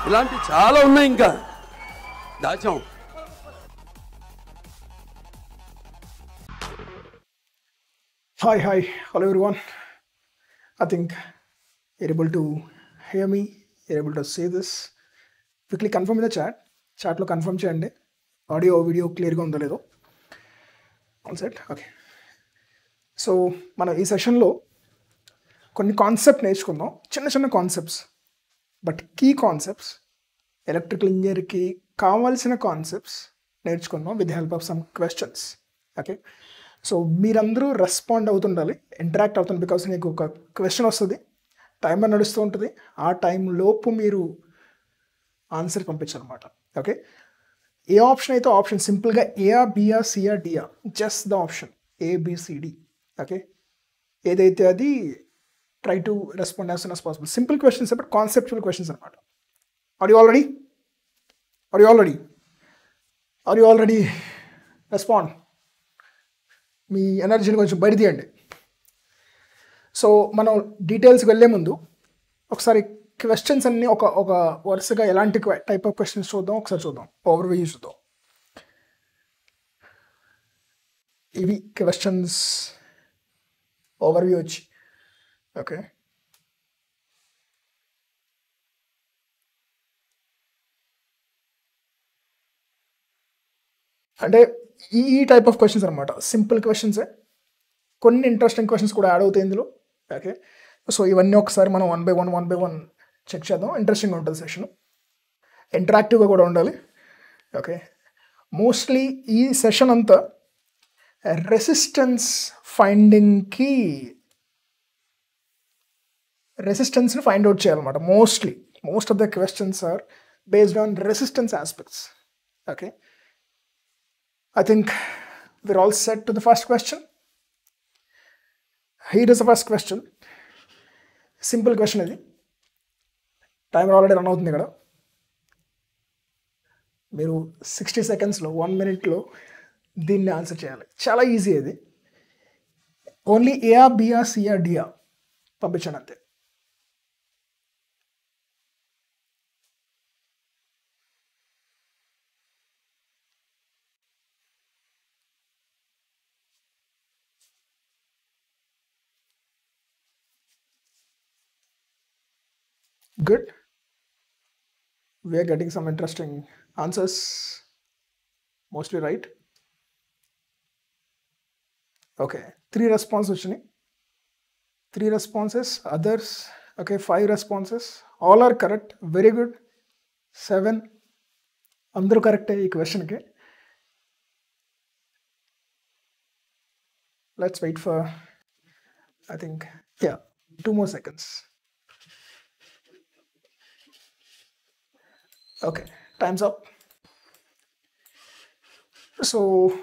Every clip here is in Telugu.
ఇలాంటి చాలా ఉన్నాయి ఇంకా దాచాం Hi, hi, hello everyone. I think you're able to hear me, you're able to see this. Quickly confirm in the chat. చాట్లో కన్ఫర్మ్ చేయండి ఆడియో వీడియో క్లియర్గా ఉందో లేదో ఆల్ సెట్ ఓకే సో మనం ఈ సెషన్లో కొన్ని కాన్సెప్ట్ నేర్చుకుందాం చిన్న చిన్న concepts but key concepts electrical ఇంజనీర్కి కావాల్సిన కాన్సెప్ట్స్ నేర్చుకుందాం with help of some questions okay so మీరందరూ రెస్పాండ్ అవుతుండాలి ఇంటరాక్ట్ అవుతుంది బికాస్ నీకు ఒక క్వశ్చన్ వస్తుంది టైమర్ నడుస్తూ ఉంటుంది ఆ టైం లోపు మీరు ఆన్సర్ పంపించాలన్నమాట ఓకే ఏ ఆప్షన్ అయితే ఆప్షన్ సింపుల్గా ఏఆ బిఆ సిఆ డిఆ just the option ABCD okay ఏదైతే అది try to respond as soon as possible simple questions but conceptual questions అనమాట are you already are you already are you already respond మీ ఎనర్జీని కొంచెం బయట తీయండి సో మనం డీటెయిల్స్కి వెళ్ళే ముందు ఒకసారి క్వశ్చన్స్ అన్ని ఒక ఒక వరుసగా ఎలాంటి టైప్ ఆఫ్ క్వశ్చన్స్ చూద్దాం ఒకసారి చూద్దాం ఓవర్ వ్యూ చూద్దాం ఇవి క్వశ్చన్స్ ఓవర్ వ్యూ వచ్చి ఓకే అంటే ఈ ఈ టైప్ ఆఫ్ క్వశ్చన్స్ అనమాట సింపుల్ క్వశ్చన్సే కొన్ని ఇంట్రెస్టింగ్ క్వశ్చన్స్ కూడా యాడ్ అవుతాయి ఇందులో ఓకే సో ఇవన్నీ ఒకసారి మనం one by one one by one check చేద్దాం ఇంట్రెస్టింగ్ ఉంటుంది సెషన్ ఇంటరాక్టివ్గా కూడా ఉండాలి ఓకే మోస్ట్లీ ఈ సెషన్ అంతా రెసిస్టెన్స్ ఫైండింగ్కి రెసిస్టెన్స్ని ఫైండ్ అవుట్ చేయాలన్నమాట mostly most of the questions are based on resistance aspects okay I think we're all set to the first question. Here is the first question. Simple question ఇది టైం ఆల్రెడీ రన్ అవుతుంది ఇక్కడ మీరు సిక్స్టీ సెకండ్స్లో వన్ మినిట్లో దీన్ని ఆన్సర్ చేయాలి చాలా ఈజీ ఇది ఓన్లీ ఏఆ బిఆ సిఆ డిఆ పంపించాను అంతే Good. We are getting some interesting answers. Mostly right. Okay. Three responses వచ్చినాయి three responses others okay five responses all are correct very good seven అందరూ కరెక్టే ఈ క్వశ్చన్కి let's wait for I think yeah two more seconds okay times up so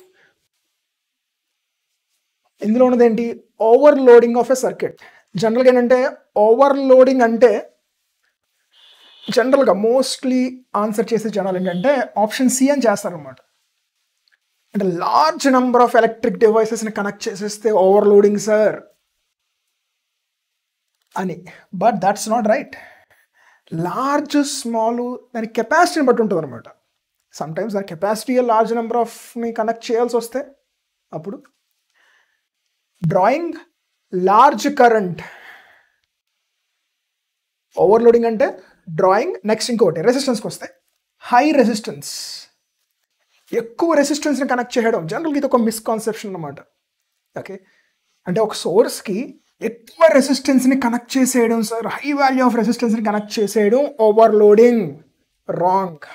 ఇందులో ఉన్నది ఏంటి ఓవర్లోడింగ్ ఆఫ్ ఎ సర్క్యూట్ జనరల్గా ఏంటంటే ఓవర్లోడింగ్ అంటే జనరల్గా మోస్ట్లీ ఆన్సర్ చేసే జనాలు ఏంటంటే ఆప్షన్ సి అని చేస్తారనమాట అంటే లార్జ్ నెంబర్ ఆఫ్ ఎలక్ట్రిక్ డివైసెస్ని కనెక్ట్ చేసేస్తే ఓవర్లోడింగ్ సార్ అని but that's not right large small దాని కెపాసిటీని బట్టి ఉంటుంది అనమాట సమ్టైమ్స్ దాని కెపాసిటీ లార్జ్ నెంబర్ ఆఫ్ని కనెక్ట్ చేయాల్సి వస్తే అప్పుడు డ్రాయింగ్ లార్జ్ కరెంట్ ఓవర్లోడింగ్ అంటే డ్రాయింగ్ నెక్స్ట్ ఇంకోటి రెసిస్టెన్స్కి వస్తే హై రెసిస్టెన్స్ ఎక్కువ రెసిస్టెన్స్ని కనెక్ట్ చేయడం జనరల్గా ఇది ఒక మిస్కాన్సెప్షన్ అనమాట ఓకే అంటే ఒక సోర్స్కి ఎక్కువ రెసిస్టెన్స్ని కనెక్ట్ చేసేయడం సార్ హై వాల్యూ ఆఫ్ రెసిస్టెన్స్ని కనెక్ట్ చేసేయడం ఓవర్లోడింగ్ రాంగ్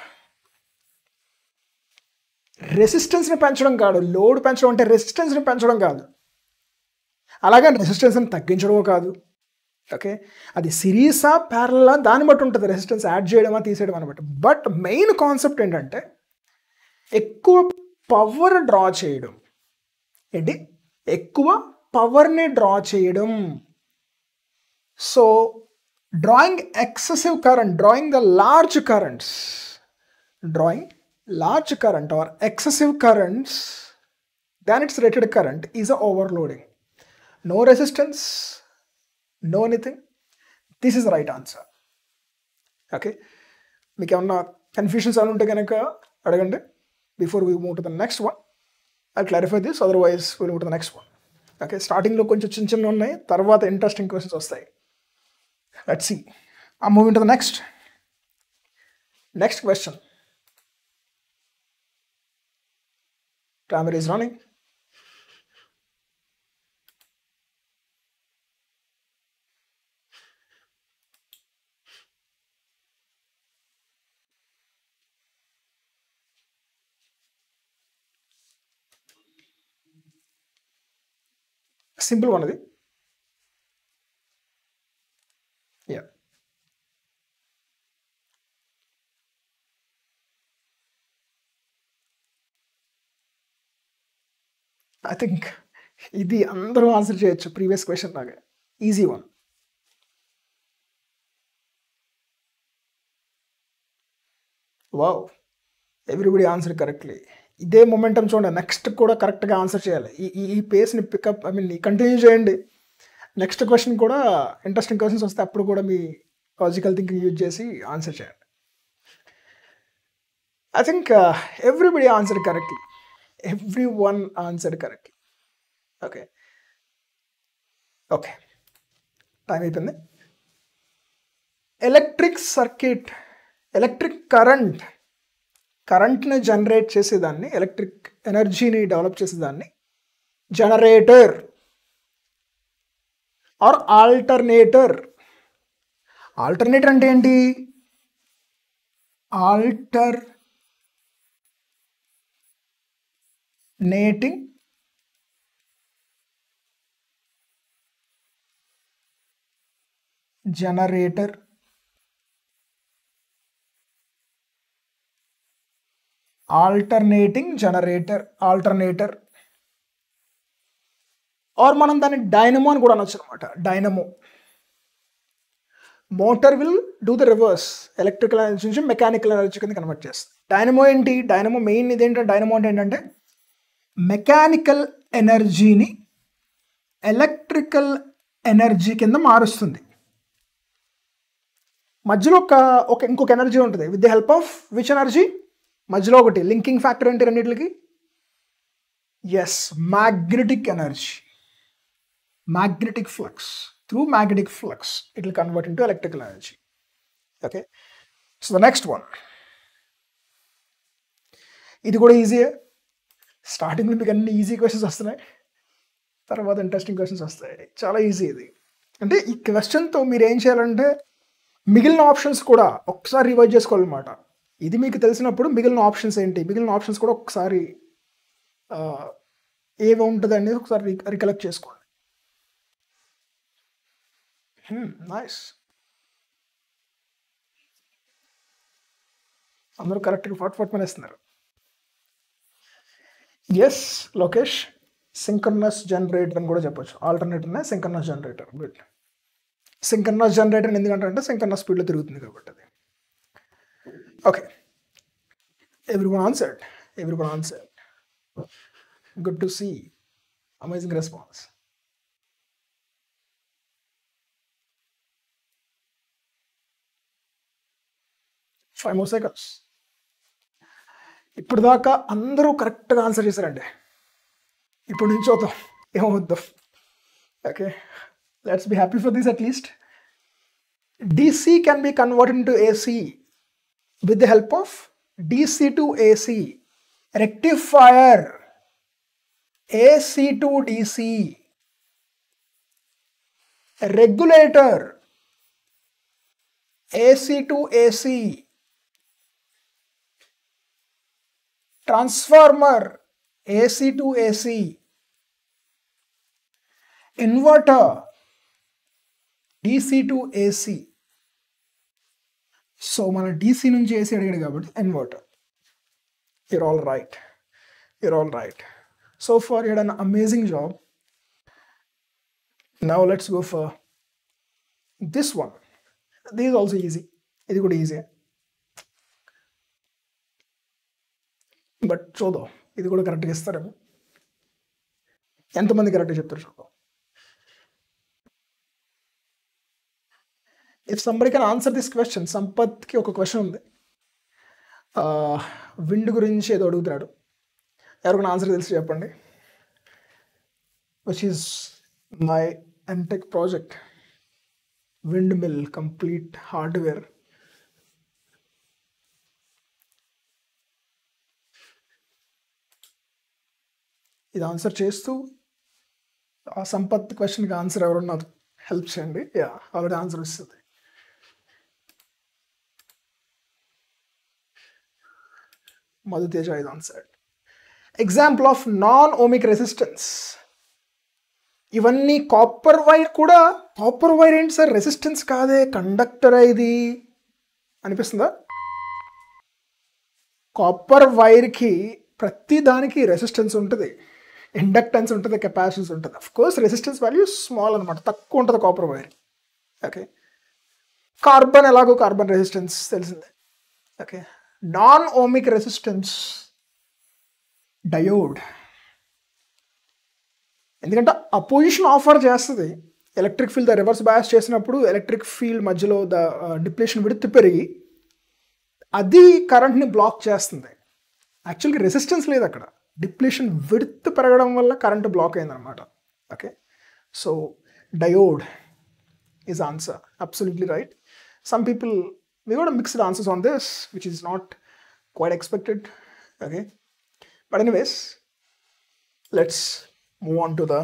రెసిస్టెన్స్ని పెంచడం కాదు లోడ్ పెంచడం అంటే రెసిస్టెన్స్ని పెంచడం కాదు అలాగే రెసిస్టెన్స్ని తగ్గించడమో కాదు ఓకే అది సిరీసా ప్యారలా దాన్ని బట్టి ఉంటుంది రెసిస్టెన్స్ యాడ్ చేయడమా తీసేయడం అనమాట బట్ మెయిన్ కాన్సెప్ట్ ఏంటంటే ఎక్కువ పవర్ డ్రా చేయడం ఏంటి ఎక్కువ పవర్ని డ్రా చేయడం so drawing excessive current drawing the large currents drawing large current or excessive currents than its rated current is a overloading no resistance, no anything. This is the right answer. Okay. మీకు ఏమన్నా కన్ఫ్యూషన్స్ అని ఉంటే కనుక అడగండి before we move to the next one I clarify this otherwise will move to the next one okay స్టార్టింగ్లో కొంచెం చిన్న చిన్న ఉన్నాయి తర్వాత ఇంట్రెస్టింగ్ క్వశ్చన్స్ వస్తాయి let see uh moving to the next next question timer is running simple one అది యా ఐ థింక్ ఇది అందరూ ఆన్సర్ చేయొచ్చు ప్రీవియస్ క్వశ్చన్ లాగా easy one wow everybody answer correctly ఇదే మొమెంటం చూడండి నెక్స్ట్ కూడా కరెక్ట్గా ఆన్సర్ చేయాలి ఈ ఈ- ఈ పేస్ని పికప్ ఐ మీన్ కంటిన్యూ చేయండి నెక్స్ట్ క్వశ్చన్ కూడా ఇంట్రెస్టింగ్ క్వశ్చన్స్ వస్తే అప్పుడు కూడా మీ లాజికల్ థింకింగ్ యూజ్ చేసి ఆన్సర్ చేయండి I think everybody answer correctly everyone answer correctly okay okay time అయిపోయింది ఎలక్ట్రిక్ సర్క్యూట్ ఎలక్ట్రిక్ కరెంట్ కరెంట్ని జనరేట్ చేసేదాన్ని ఎలక్ట్రిక్ ఎనర్జీని డెవలప్ చేసేదాన్ని జనరేటర్ ఆర్ ఆల్టర్నేటర్ ఆల్టర్నేటర్ అంటే ఏంటి alternating generator alternating generator alternator or మనం దాన్ని డైనమో అని కూడా అనొచ్చు అనమాట dynamo motor will do the reverse electrical energy నుంచి మెకానికల్ ఎనర్జీ కింద కన్వర్ట్ చేస్తుంది డైనమో ఏంటి డైనమో మెయిన్ ఇదేంటంటే డైనమో అంటే ఏంటంటే మెకానికల్ ఎనర్జీని ఎలక్ట్రికల్ ఎనర్జీ కింద మారుస్తుంది మధ్యలో ఒక ఒక ఇంకొక ఎనర్జీ ఉంటుంది with the help of which energy మధ్యలో ఒకటి లింకింగ్ ఫ్యాక్టర్ ఏంటి రెండింటికి yes magnetic energy magnetic flux through magnetic flux it will convert into electrical energy okay so the next one ఇది కూడా ఈజీయే స్టార్టింగ్లో మీకు అన్ని ఈజీ క్వశ్చన్స్ వస్తున్నాయి తర్వాత ఇంట్రెస్టింగ్ క్వశ్చన్స్ వస్తాయి చాలా ఈజీ ఇది అంటే ఈ క్వశ్చన్తో మీరు ఏం చేయాలంటే మిగిలిన ఆప్షన్స్ కూడా ఒకసారి రివైజ్ చేసుకోవాలన్నమాట ఇది మీకు తెలిసినప్పుడు మిగిలిన ఆప్షన్స్ ఏంటి మిగిలిన ఆప్షన్స్ కూడా ఒకసారి ఆ, ఏవి ఉంటుంది అనేది ఒకసారి రికలెక్ట్ చేసుకోండి నైస్ అందరూ కరెక్ట్గా ఫాట్ ఫాట్ మనేస్తున్నారు ఎస్ లోకేష్ సింకర్నస్ జనరేటర్ అని కూడా చెప్పొచ్చు ఆల్టర్నేటివ్నే synchronous generator good synchronous generator ఎందుకంటే అంటే సింకర్నస్ స్పీడ్లో తిరుగుతుంది కాబట్టి అది okay everyone answered everyone answered good to see amazing response five more seconds ఇప్పుడు దాకా అందరూ కరెక్ట్గా ఆన్సర్ చేశారండి ఇప్పుడు నుంచి చూద్దాం ఏమవుద్దాం okay let's be happy for this at least DC can be converted into AC with the help of DC to AC, rectifier, AC to DC, regulator, AC to AC, transformer, AC to AC, inverter, DC to AC. So మన డీసీ నుంచి ఏసీ అడిగాడు కాబట్టి inverter you're all right you're all right so far you'd an amazing job now let's go for this one this also easy ఇది కూడా ఈజీ బట్ చూద్దాం ఇది కూడా కరెక్ట్గా ఇస్తారేమో ఎంతమంది కరెక్ట్గా చెప్తారు చూద్దాం if somebody can answer this question సంపత్కి ఒక క్వశ్చన్ ఉంది విండ్ గురించి ఏదో అడుగుతున్నాడు ఎవరికైనా ఆన్సర్ తెలిసి చెప్పండి which is my MTech project windmill complete hardware ఇది ఆన్సర్ చేస్తూ ఆ సంపత్ క్వశ్చన్కి ఆన్సర్ ఎవరున్నారు హెల్ప్ చేయండి యా ఆల్రెడీ ఆన్సర్ వస్తుంది మధు తేజ ఇది answer example of non ohmic resistance ఇవన్నీ కాపర్ వైర్ కూడా కాపర్ వైర్ ఏంటి సార్ రెసిస్టెన్స్ కాదే కండక్టర్ ఇది అనిపిస్తుందా కాపర్ వైర్కి ప్రతి దానికి రెసిస్టెన్స్ ఉంటుంది ఇండక్టెన్స్ ఉంటుంది కెపాసిటెన్స్ ఉంటుంది of course resistance value small అనమాట తక్కువ ఉంటుంది కాపర్ వైర్ ఓకే కార్బన్ ఎలాగో కార్బన్ రెసిస్టెన్స్ తెలిసిందే okay non ohmic resistance diode ఎందుకంటే అపోజిషన్ ఆఫర్ చేస్తుంది electric field the reverse bias చేసినప్పుడు ఎలక్ట్రిక్ ఫీల్డ్ మధ్యలో ద డిప్లేషన్ విడుతు పెరిగి అది కరెంట్ని బ్లాక్ చేస్తుంది యాక్చువల్గా రెసిస్టెన్స్ లేదు అక్కడ డిప్లేషన్ విడుత్ పెరగడం వల్ల కరెంట్ బ్లాక్ అయిందనమాట okay so diode is answer absolutely right some people we got a mixed answers on this, which is not quite expected. Okay. But anyways, let's move on to the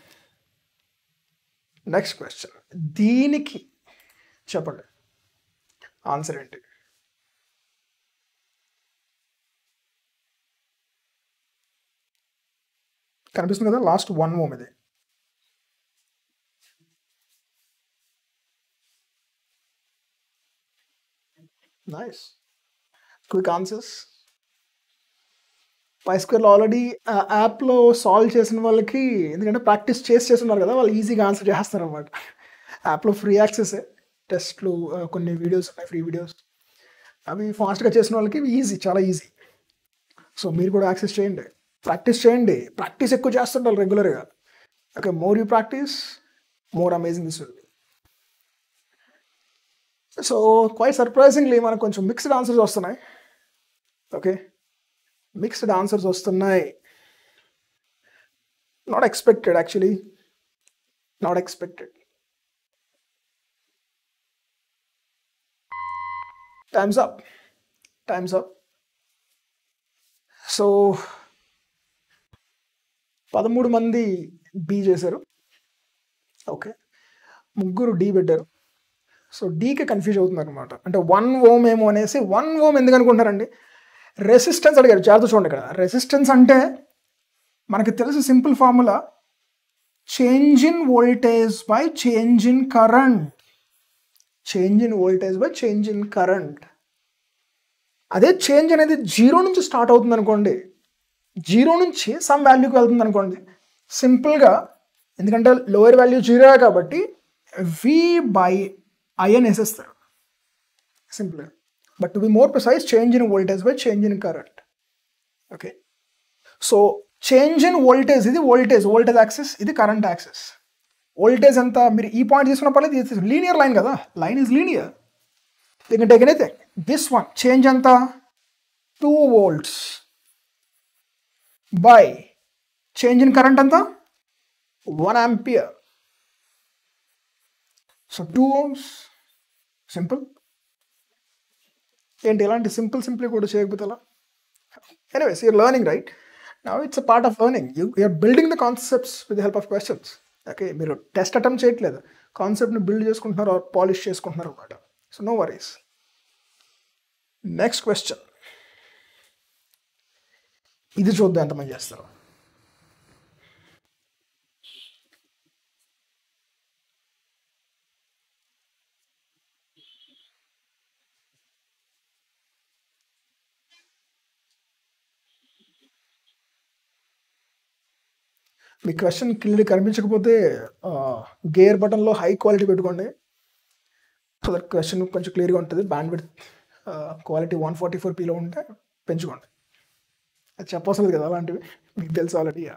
next question. దీనికి చెప్పండి ఆన్సర్ ఏంటి కనిపిస్తుంది కదా లాస్ట్ వన్ మోమ్ ఇది నైస్ క్విక్ ఆన్సర్స్ పై స్క్వేర్లో ఆల్రెడీ యాప్లో సాల్వ్ చేసిన వాళ్ళకి ఎందుకంటే ప్రాక్టీస్ చేసి చేస్తున్నారు కదా వాళ్ళు ఈజీగా ఆన్సర్ చేస్తారు అనమాట యాప్లో ఫ్రీ యాక్సెస్ టెస్ట్లు కొన్ని వీడియోస్ ఉన్నాయి ఫ్రీ వీడియోస్ అవి ఫాస్ట్గా చేసిన వాళ్ళకి ఈజీ చాలా ఈజీ సో మీరు కూడా యాక్సెస్ చేయండి ప్రాక్టీస్ చేయండి ప్రాక్టీస్ ఎక్కువ చేస్తుంటారు రెగ్యులర్గా okay more you practice more amazing this will so quite surprisingly మనకు కొంచెం మిక్స్డ్ ఆన్సర్స్ వస్తున్నాయి ఓకే మిక్స్డ్ ఆన్సర్స్ వస్తున్నాయి not expected actually not expected times up times up so పదమూడు మంది బి చేశారు ఓకే ముగ్గురు డి పెట్టారు సో డీకి కన్ఫ్యూజ్ అవుతుంది అనమాట అంటే వన్ ఓమ్ ఏమో అనేసి వన్ ఓమ్ ఎందుకు అనుకుంటారండి రెసిస్టెన్స్ అడిగారు జాగ్రత్త చూడండి ఇక్కడ రెసిస్టెన్స్ అంటే మనకి తెలుసు simple formula change in voltage by change in current change in voltage by change in current అదే చేంజ్ అనేది జీరో నుంచి స్టార్ట్ అవుతుంది అనుకోండి జీరో నుంచి సమ్ వాల్యూకి వెళ్తుంది అనుకోండి సింపుల్గా ఎందుకంటే లోయర్ వాల్యూ జీరో కాబట్టి వి బై ఐఎన్ వేసేస్తారు సింపుల్గా but to be more precise change in voltage by change in current okay so change in voltage ఇది వోల్టేజ్ వోల్టేజ్ యాక్సెస్ ఇది కరెంట్ యాక్సెస్ వోల్టేజ్ ఎంత మీరు ఈ పాయింట్ తీసుకున్నప్పుడు ఇది లీనియర్ లైన్ కదా line is linear you can take anything this one change ఎంత two volts by change in current ఎంత one ampere so two ohms simple ఏంటి ఇలాంటి సింపుల్ సింపుల్ కూడా చేయకపోతే ఎలా anyways your learning right now it's a part of learning you you're building the concepts with help of questions okay మీరు టెస్ట్ అటెంప్ట్ చేయట్లేదు కాన్సెప్ట్ని బిల్డ్ చేసుకుంటున్నారు ఆర్ పాలిష్ చేసుకుంటున్నారు అనమాట so no worries next question ఇది చూద్దాం ఎంతమంది చేస్తారు మీ క్వశ్చన్ క్లియర్ కనిపించకపోతే గేర్ బటన్లో హై క్వాలిటీ పెట్టుకోండి సో దట్ క్వశ్చన్ కొంచెం క్లియర్గా ఉంటుంది bandwidth quality one forty four పీలో ఉంటే పెంచుకోండి అది చెప్పవసరం కదా అలాంటివి మీకు తెలుసు ఆల్రెడీ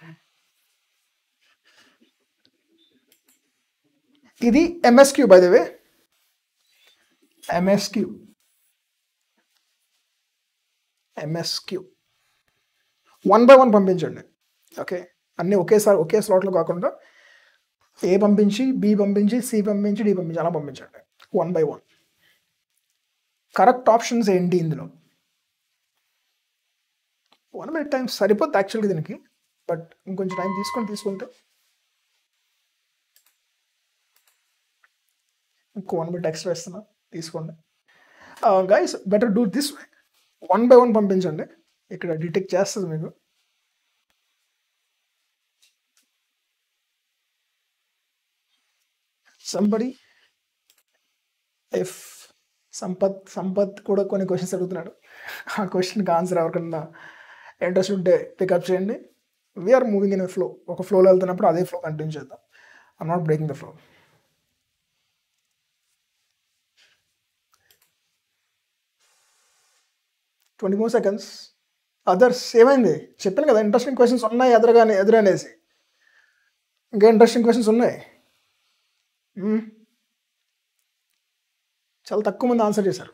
ఇది MSQ by the way MSQ MSQ one by one పంపించండి ఓకే అన్నీ ఒకేసారి ఒకే స్లాట్లో కాకుండా ఏ పంపించి బి పంపించి సి పంపించి డి పంపించి అలా పంపించండి one by one correct options ఏంటి ఇందులో వన్ మినిట్ టైం సరిపోద్ది యాక్చువల్గా దీనికి బట్ ఇంకొంచెం టైం తీసుకొని తీసుకుంటే ఇంకో వన్ మినిట్ ఎక్స్ట్రా ఇస్తున్నా తీసుకోండి guys better do this one by one పంపించండి ఇక్కడ డిటెక్ట్ చేస్తుంది మీకు సంబడి ఇఫ్ సంపత్ సంపత్ కూడా కొన్ని క్వశ్చన్స్ అడుగుతున్నాడు ఆ క్వశ్చన్కి ఆన్సర్ ఎవరికన్నా ఇంట్రెస్ట్ ఉంటే పికప్ చేయండి వీఆర్ మూవింగ్ ఇన్ ఫ్లో ఒక ఫ్లోలో వెళ్తున్నప్పుడు అదే ఫ్లో కంటిన్యూ చేద్దాం I'm not breaking the flow twenty more seconds others ఏమైంది చెప్పాను కదా ఇంట్రెస్టింగ్ క్వశ్చన్స్ ఉన్నాయి ఎదురుగానే ఎదురనేసి ఇంకా ఇంట్రెస్టింగ్ క్వశ్చన్స్ ఉన్నాయి మ్మ్. చాలా తక్కువ మంది ఆన్సర్ చేశారు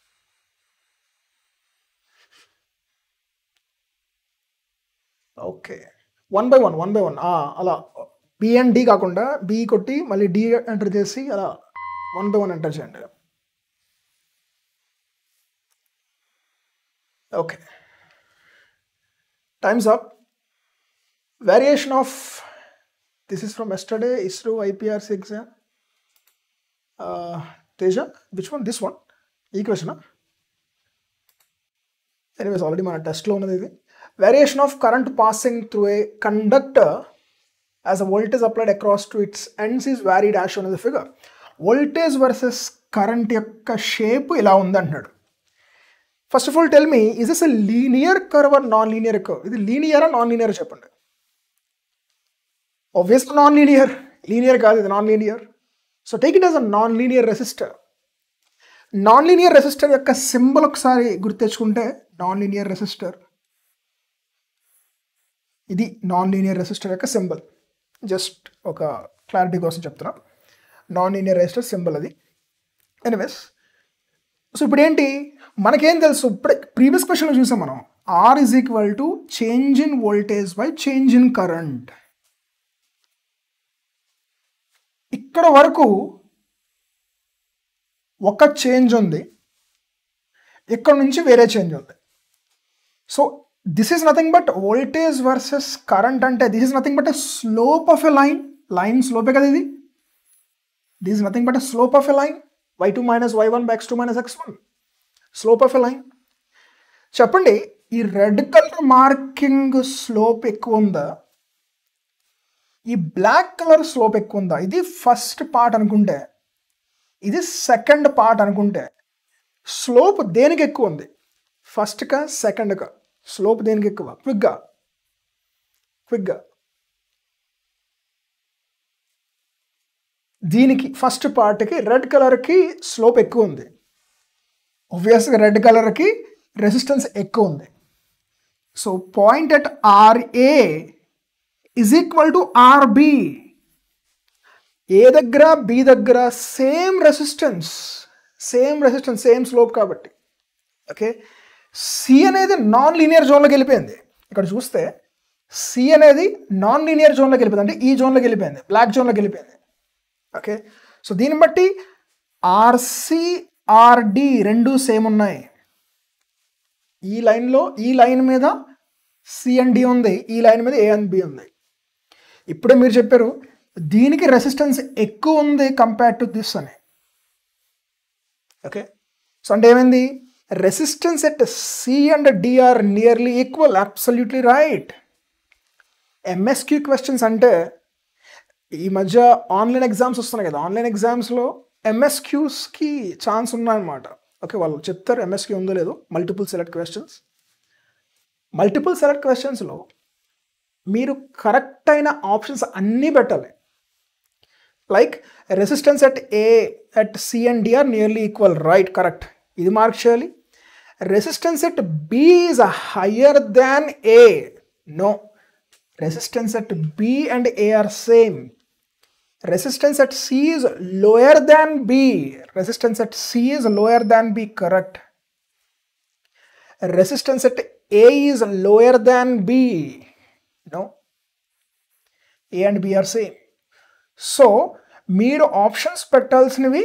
okay one by one one by one అలా బి అండ్ డి కాకుండా బి కొట్టి మళ్ళీ డి ఎంటర్ చేసి అలా వన్ బై వన్ ఎంటర్ చేయండి okay times up variation of this is from yesterday ISRO IPRC exam Teja which one this one ఈ క్వశ్చన్ ఎనీవేస్ ఆల్రెడీ మన టెస్ట్లో ఉన్నది ఇది variation of current passing through a conductor as a voltage applied across to its ends is vary dash అనేది ఫిగర్ వోల్టేజ్ వర్సెస్ కరెంట్ యొక్క షేప్ ఇలా ఉంది అంటున్నాడు first of all tell me is is a linear curve or non linear curve ఇది లీనియరా నాన్ లీనియర్ చెప్పండి ఆబ్వియస్ నాన్ లీనియర్ లీనియర్ కాదు ఇది non linear so take it as a non linear resistor non linear resistor యొక్క సింబల్ ఒకసారి గుర్తెచ్చుకుంటే నాన్ లీనియర్ రెసిస్టర్ ఇది నాన్ లీనియర్ రెసిస్టర్ యొక్క సింబల్ జస్ట్ ఒక క్లారిటీ కోసం చెప్తున్నా నాన్ లీనియర్ రెసిస్టర్ సింబల్ అది ఎనీవేస్ సో ఇప్పుడు ఏంటి మనకేం తెలుసు ఇప్పుడే ప్రీవియస్ క్వశ్చన్లో చూసాం మనం R is equal to change in voltage by change in current ఇక్కడ వరకు ఒక చేంజ్ ఉంది ఇక్కడ నుంచి వేరే చేంజ్ ఉంది so this is nothing but voltage versus current అంటే this is nothing but a slope of a line line స్లోపే కదా ఇది this is nothing but a slope of a line y two minus y one x two minus x one slope of a line చెప్పండి ఈ రెడ్ కలర్ మార్కింగ్ స్లోప్ ఎక్కువ ఉందా ఈ బ్లాక్ కలర్ స్లోప్ ఎక్కువ ఉందా ఇది ఫస్ట్ పార్ట్ అనుకుంటే ఇది సెకండ్ పార్ట్ అనుకుంటే స్లోప్ దేనికి ఎక్కువ ఉంది ఫస్ట్కా సెకండ్కా స్లోప్ దేనికి ఎక్కువ క్విక్గా క్విక్గా దీనికి ఫస్ట్ పార్ట్కి రెడ్ కలర్కి స్లోప్ ఎక్కువ ఉంది ఒబ్వియస్గా రెడ్ కలర్కి రెసిస్టెన్స్ ఎక్కువ ఉంది so point at R A is equal to R B A దగ్గర బి దగ్గర same resistance same resistance same slope కాబట్టి ఓకే సి అనేది నాన్ లీనియర్ జోన్లోకి వెళ్ళిపోయింది ఇక్కడ చూస్తే సి అనేది నాన్ లీనియర్ జోన్లోకి వెళ్ళిపోయింది అంటే ఈ జోన్లోకి వెళ్ళిపోయింది బ్లాక్ జోన్లోకి వెళ్ళిపోయింది ఓకే సో దీన్ని బట్టి ఆర్సి ఆర్డి రెండు సేమ్ ఉన్నాయి ఈ లైన్లో ఈ లైన్ మీద సి అండ్ డి ఉంది ఈ లైన్ మీద ఏ అండ్ బి ఉంది ఇప్పుడే మీరు చెప్పారు దీనికి రెసిస్టెన్స్ ఎక్కువ ఉంది కంపేర్ టు దిస్ అని ఓకే సో అంటే ఏమైంది resistance at C and D are nearly equal absolutely right MSQ questions అంటే ఈ మధ్య ఆన్లైన్ ఎగ్జామ్స్ వస్తున్నాయి కదా ఆన్లైన్ ఎగ్జామ్స్లో ఎంఎస్క్యూస్కి ఛాన్స్ ఉన్నాయన్నమాట ఓకే వాళ్ళు చెప్తారు ఎంఎస్క్యూ ఉందో లేదో multiple select questions multiple select క్వశ్చన్స్లో మీరు కరెక్ట్ అయిన ఆప్షన్స్ అన్నీ పెట్టాలి like resistance at A at C and D are nearly equal right correct ఇది మార్క్ చేయాలి resistance at B is higher than A no resistance at B and A are same resistance at C is lower than B. Resistance at C is lower than B, correct. Resistance at A is lower than B no A and B are same so మీరు ఆప్షన్స్ పెట్టాల్సినవి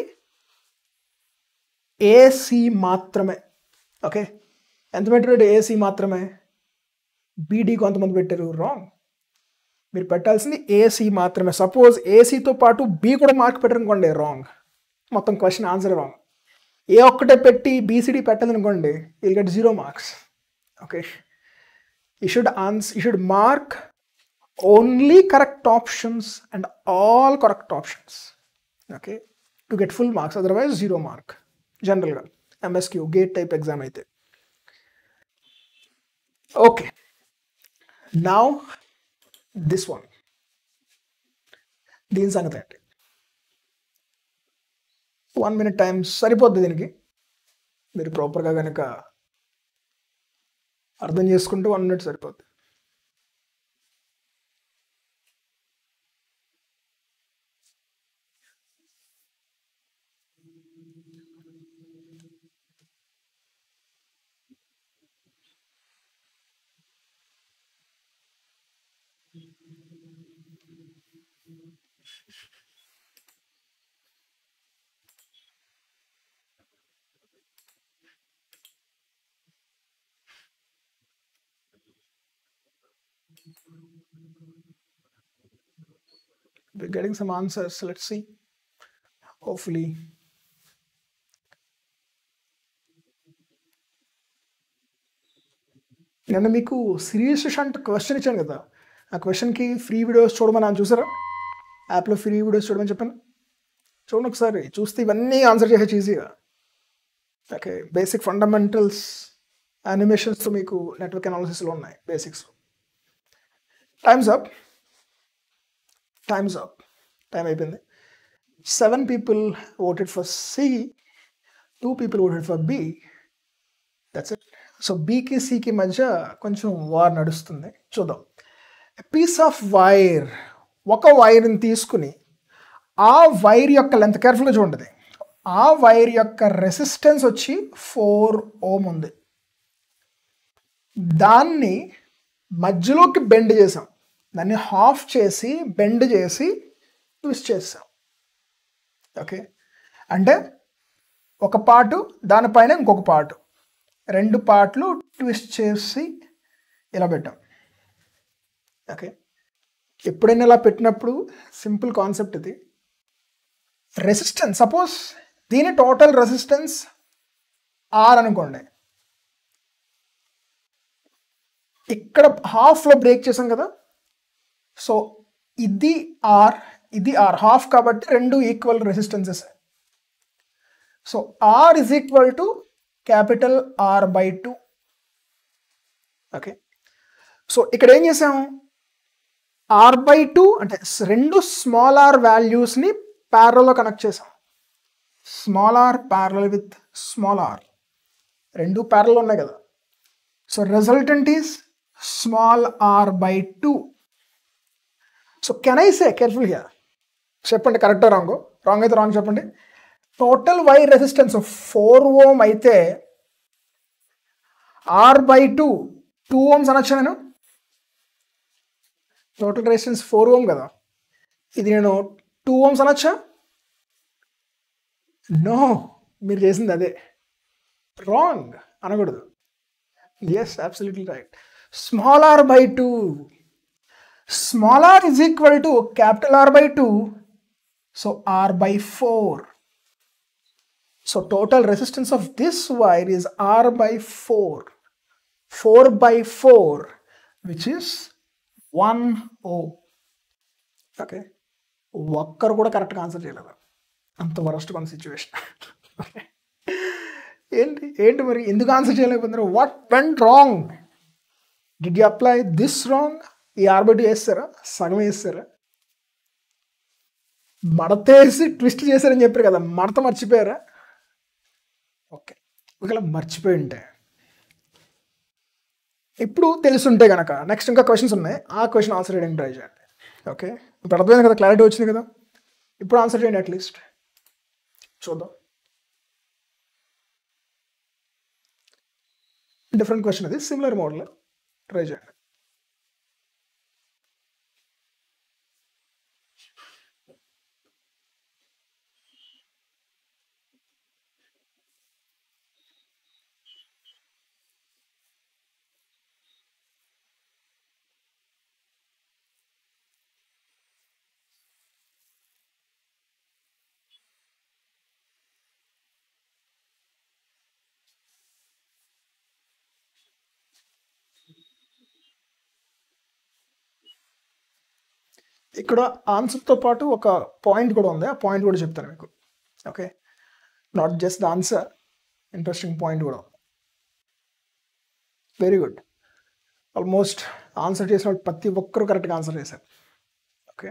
ఏసీ మాత్రమే ఓకే ఎంత పెట్టారు ఏసీ మాత్రమే బీడీ కొంతమంది పెట్టారు రాంగ్ మీరు పెట్టాల్సింది ఏసీ మాత్రమే సపోజ్ ఏసీతో పాటు బి కూడా మార్క్ పెట్టారనుకోండి రాంగ్ మొత్తం క్వశ్చన్ ఆన్సర్ రాంగ్ ఏ ఒక్కటే పెట్టి బీసీడీ పెట్టాలనుకోండి will get zero marks okay you should ఆన్స్ you should mark only correct options and all correct options okay to get full marks otherwise zero mark జనరల్గా ఎంఎస్క్యూ గేట్ టైప్ ఎగ్జామ్ అయితే ఓకే నౌ దిస్ వన్ దీని సంగతి ఏంటి వన్ మినిట్ టైం సరిపోద్ది దీనికి మీరు ప్రాపర్గా కనుక అర్థం చేసుకుంటే వన్ మినిట్ సరిపోద్ది we're getting some answers so let's see hopefully నిన్న మీకు సిరీస్ షంట్ క్వశ్చన్ ఇచ్చాను కదా ఆ క్వశ్చన్కి ఫ్రీ వీడియోస్ చూడమని అని చూసారా యాప్లో ఫ్రీ వీడియోస్ చూడమని చెప్పాను చూడండి ఒకసారి చూస్తే ఇవన్నీ ఆన్సర్ చేసే ఈజీగా ఓకే బేసిక్ ఫండమెంటల్స్ యానిమేషన్స్తో మీకు నెట్వర్క్ అనాలిసిస్లో ఉన్నాయి basics times up times up time అయిపోయింది seven people voted for C two people voted for B that's it so బీకి సికి మధ్య కొంచెం వార్ నడుస్తుంది చూద్దాం పీస్ ఆఫ్ వైర్ ఒక వైర్ని తీసుకుని ఆ వైర్ యొక్క లెంత్ కేర్ఫుల్గా చూడండి ఆ వైర్ యొక్క రెసిస్టెన్స్ వచ్చి ఫోర్ ఓమ్ ఉంది దాన్ని మధ్యలోకి బెండ్ చేసాం దాన్ని హాఫ్ చేసి బెండ్ చేసి ట్విస్ట్ చేసాం ఓకే అంటే ఒక పార్టు దానిపైన ఇంకొక పార్టు రెండు పార్ట్లు ట్విస్ట్ చేసి ఇలా పెట్టాం ఓకే ఎప్పుడైనా ఇలా పెట్టినప్పుడు సింపుల్ కాన్సెప్ట్ ఇది రెసిస్టెన్స్ సపోజ్ దీని టోటల్ రెసిస్టెన్స్ ఆర్ అనుకోండి ఇక్కడ హాఫ్లో బ్రేక్ చేసాం కదా సో ఇది ఆర్ ఇది ఆర్ హాఫ్ కాబట్టి రెండు equal resistances so R is equal to capital R by two okay so ఇక్కడ ఏం చేసాము ఆర్ బై టూ అంటే రెండు స్మాల్ ఆర్ వాల్యూస్ని ప్యారల్లో కనెక్ట్ చేసాం small R parallel with small R రెండు ప్యారల్ ఉన్నాయి కదా so resultant is small R by two so can I say careful here చెప్పండి కరెక్టా రాంగ్ రాంగ్ అయితే రాంగ్ చెప్పండి total wire resistance four ohm అయితే R by two two ohms అనొచ్చా నేను టోటల్ రెసిస్టెన్స్ ఫోర్ ఓమ్ కదా ఇది నేను టూ ఓమ్స్ అనొచ్చా నో మీరు చేసింది అదే రాంగ్ అనకూడదు yes absolutely right small R by two small R is equal to capital R by two so R by four so total resistance of this wire is R by four four by four which is one ohm okay ఒక్కరు కూడా కరెక్ట్గా ఆన్సర్ చేయలేదు అంత వరస్ట్ మన సిచ్యువేషన్ ఏంటి ఏంటి మరి ఎందుకు ఆన్సర్ చేయలేకపోతున్నారు what went wrong did you apply this wrong ఈ ఆర్బిట్ వేస్తారా సగం వేస్తారా మడతేసి ట్విస్ట్ చేశారని చెప్పారు కదా మడత మర్చిపోయారా ఓకే ఒకవేళ మర్చిపోయి ఉంటే ఇప్పుడు తెలుసుంటే కనుక నెక్స్ట్ ఇంకా క్వశ్చన్స్ ఉన్నాయి ఆ క్వశ్చన్ ఆన్సర్ చేయడానికి ట్రై చేయండి ఓకే ఇప్పుడు అర్థమైంది కదా క్లారిటీ వచ్చింది కదా ఇప్పుడు ఆన్సర్ చేయండి అట్లీస్ట్ చూద్దాం డిఫరెంట్ క్వశ్చన్ అది సిమిలర్ మోడల్ ట్రై చేయండి ఇక్కడ ఆన్సర్తో పాటు ఒక పాయింట్ కూడా ఉంది ఆ పాయింట్ కూడా చెప్తాను మీకు okay not just the answer interesting point కూడా వెరీ గుడ్ ఆల్మోస్ట్ ఆన్సర్ చేసిన వాళ్ళు ప్రతి ఒక్కరు కరెక్ట్గా ఆన్సర్ చేశారు ఓకే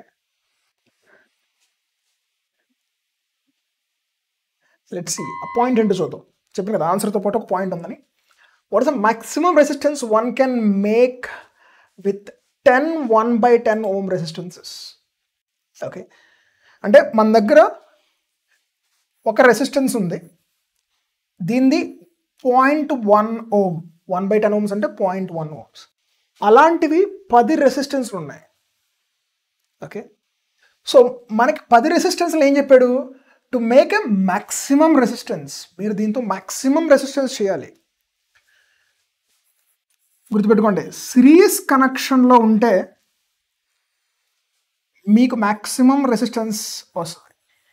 లెట్స్ సి ఆ పాయింట్ ఏంటో చూద్దాం చెప్పిన కదా ఆన్సర్తో పాటు ఒక పాయింట్ ఉందని what is the maximum resistance one can make with ten one by ten ohm resistances okay అంటే మన దగ్గర ఒక రెసిస్టెన్స్ ఉంది దీనిది point one ohm one by ten ohms అంటే పాయింట్ వన్ ఓమ్స్ అలాంటివి పది రెసిస్టెన్స్లు ఉన్నాయి ఓకే సో మనకి పది రెసిస్టెన్స్లు ఏం చెప్పాడు to make a maximum resistance మీరు దీంతో మ్యాక్సిమం రెసిస్టెన్స్ చేయాలి గుర్తుపెట్టుకోండి సిరీస్ కనెక్షన్లో ఉంటే మీకు మ్యాక్సిమం రెసిస్టెన్స్ వస్తుంది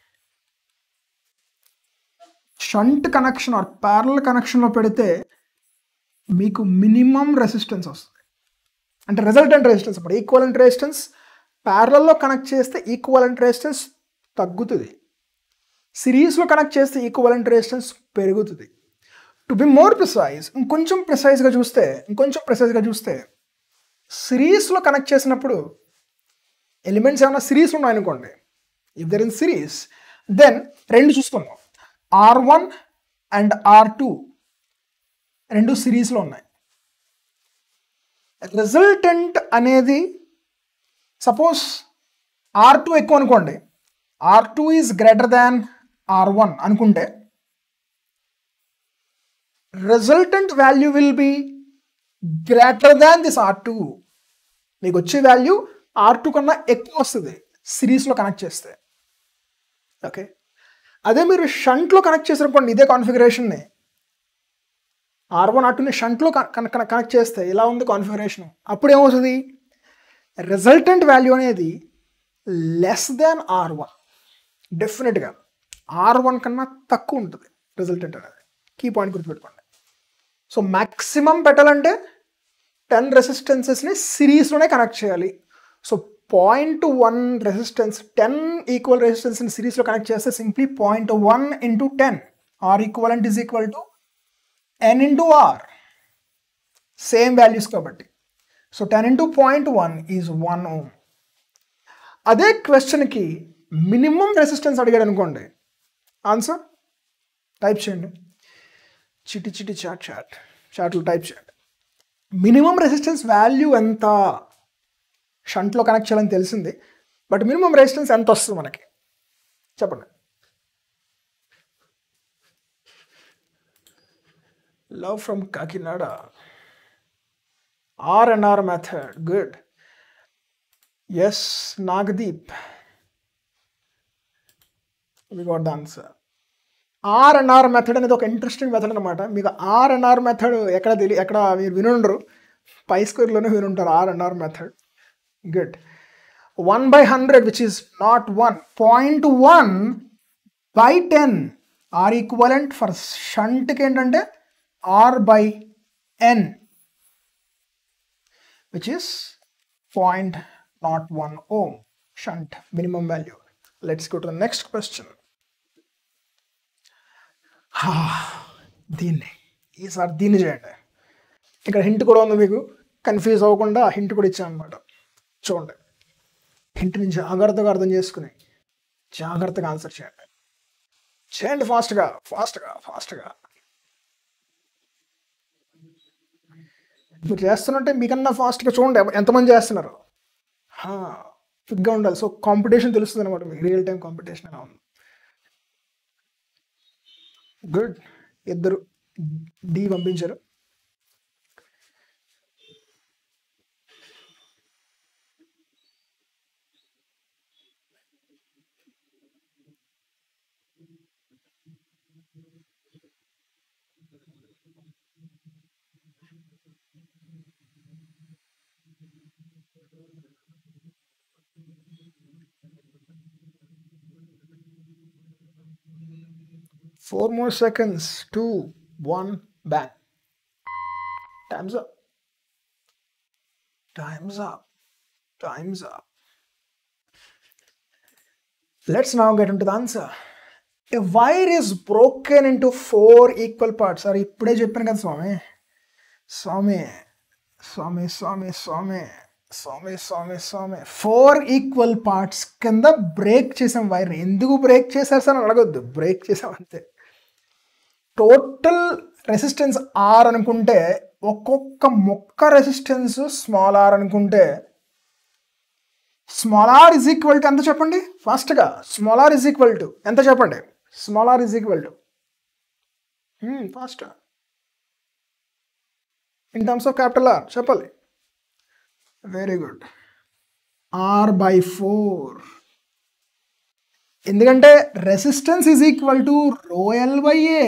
షంట్ కనెక్షన్ ఆర్ ప్యారల్ కనెక్షన్లో పెడితే మీకు మినిమం రెసిస్టెన్స్ వస్తుంది అంటే రిజల్టెంట్ రెసిస్టెన్స్ ఇప్పుడు ఈక్వలెంట్ రెసిస్టెన్స్ ప్యారలల్లో కనెక్ట్ చేస్తే ఈక్వలెంట్ రెసిస్టెన్స్ తగ్గుతుంది సిరీస్లో కనెక్ట్ చేస్తే ఈక్వలెంట్ రెసిస్టెన్స్ పెరుగుతుంది టు బి మోర్ ప్రిసైజ్ ఇంకొంచెం ప్రిసైజ్గా చూస్తే ఇంకొంచెం ప్రిసైజ్గా చూస్తే సిరీస్లో కనెక్ట్ చేసినప్పుడు ఎలిమెంట్స్ ఏమైనా సిరీస్ ఉన్నాయనుకోండి if they're in series then రెండు చూసుకుందాం R one and R two రెండు సిరీస్లో ఉన్నాయి రిజల్టెంట్ అనేది సపోజ్ ఆర్ టూ ఎక్కువ అనుకోండి R two is greater than R one అనుకుంటే resultant value will be greater than this R two మీకు వచ్చే వాల్యూ ఆర్ టూ కన్నా ఎక్కువ వస్తుంది సిరీస్లో కనెక్ట్ చేస్తే ఓకే అదే మీరు షంట్లో కనెక్ట్ చేసారనుకోండి ఇదే కాన్ఫిగరేషన్ని ఆర్ వన్ ఆర్ టూని షంట్లో కనెక్ట్ చేస్తే ఇలా ఉంది కాన్ఫిగరేషన్ అప్పుడు ఏమవుతుంది రిజల్టెంట్ వాల్యూ అనేది లెస్ దాన్ ఆర్ వన్ డెఫినెట్గా ఆర్ వన్ కన్నా తక్కువ ఉంటుంది రిజల్టెంట్ అనేది కీ పాయింట్ గుర్తుపెట్టుకోండి సో మ్యాక్సిమం పెట్టాలంటే టెన్ రెసిస్టెన్సెస్ని సిరీస్లోనే కనెక్ట్ చేయాలి so point one resistance ten equal రెసిస్టెన్స్ని సిరీస్లో కనెక్ట్ చేస్తే simply point one into ten R equal is equal to N into R same values కాబట్టి so ten into point one is one ohm అదే క్వశ్చన్కి మినిమం రెసిస్టెన్స్ అడిగాడు అనుకోండి ఆన్సర్ టైప్ చేయండి చిటి చిటి చాట్ చాట్ చాట్లు టైప్ చేయండి మినిమం రెసిస్టెన్స్ వాల్యూ ఎంత షంట్లో కనెక్ట్ చేయాలని తెలిసింది బట్ మినిమం రెసిస్టెన్స్ ఎంత వస్తుంది మనకి చెప్పండి love from Kakinada R and R method good S Nagadeep we got the answer R and R method అనేది ఒక ఇంట్రెస్టింగ్ మెథడ్ అనమాట మీకు ఆర్ అండ్ ఆర్ మెథడ్ ఎక్కడ తెలియ ఎక్కడ మీరు వినుండరు పై స్క్వేర్లోనే వినుంటారు R and R method good one by hundred which is not one point one by ten R equivalent for షంట్కి ఏంటంటే R by N which is point nought one ohm shunt minimum value let's go to the next question దీన్ని ఈసారి దీన్ని చేయండి ఇక్కడ హింట్ కూడా ఉంది మీకు కన్ఫ్యూజ్ అవ్వకుండా హింట్ కూడా ఇచ్చాను అనమాట చూడండి హింట్ని జాగ్రత్తగా అర్థం చేసుకుని జాగ్రత్తగా ఆన్సర్ చేయండి చేయండి ఫాస్ట్గా ఫాస్ట్గా ఫాస్ట్గా మీరు చేస్తున్నట్టే మీకన్నా ఫాస్ట్గా చూడండి ఎవ- ఎంతమంది చేస్తున్నారు ఫిట్గా ఉండాలి సో కాంపిటీషన్ తెలుస్తుంది అనమాట మీకు రియల్ టైం కాంపిటీషన్ ఎలా ఉంది గుడ్ ఇద్దరు డి పంపించారు four more seconds two one bang times up times up times up let's now get into the answer a wire is broken into four equal parts sir ఇప్పుడే చెప్పాను కదా స్వామి స్వామి స్వామి స్వామి స్వామి స్వామి స్వామి స్వామి ఫోర్ ఈక్వల్ పార్ట్స్ కింద బ్రేక్ చేసాం వైర్ ఎందుకు బ్రేక్ చేశారు సార్ అని అడగొద్దు బ్రేక్ చేసాం అంతే టోటల్ రెసిస్టెన్స్ ఆర్ అనుకుంటే ఒక్కొక్క మొక్క రెసిస్టెన్స్ స్మాల్ ఆర్ అనుకుంటే small R is equal to ఎంత చెప్పండి ఫాస్ట్గా small R is equal to ఎంత చెప్పండి small R is equal to fast in terms of capital R చెప్పాలి very good R by four ఎందుకంటే resistance is equal to rho L by A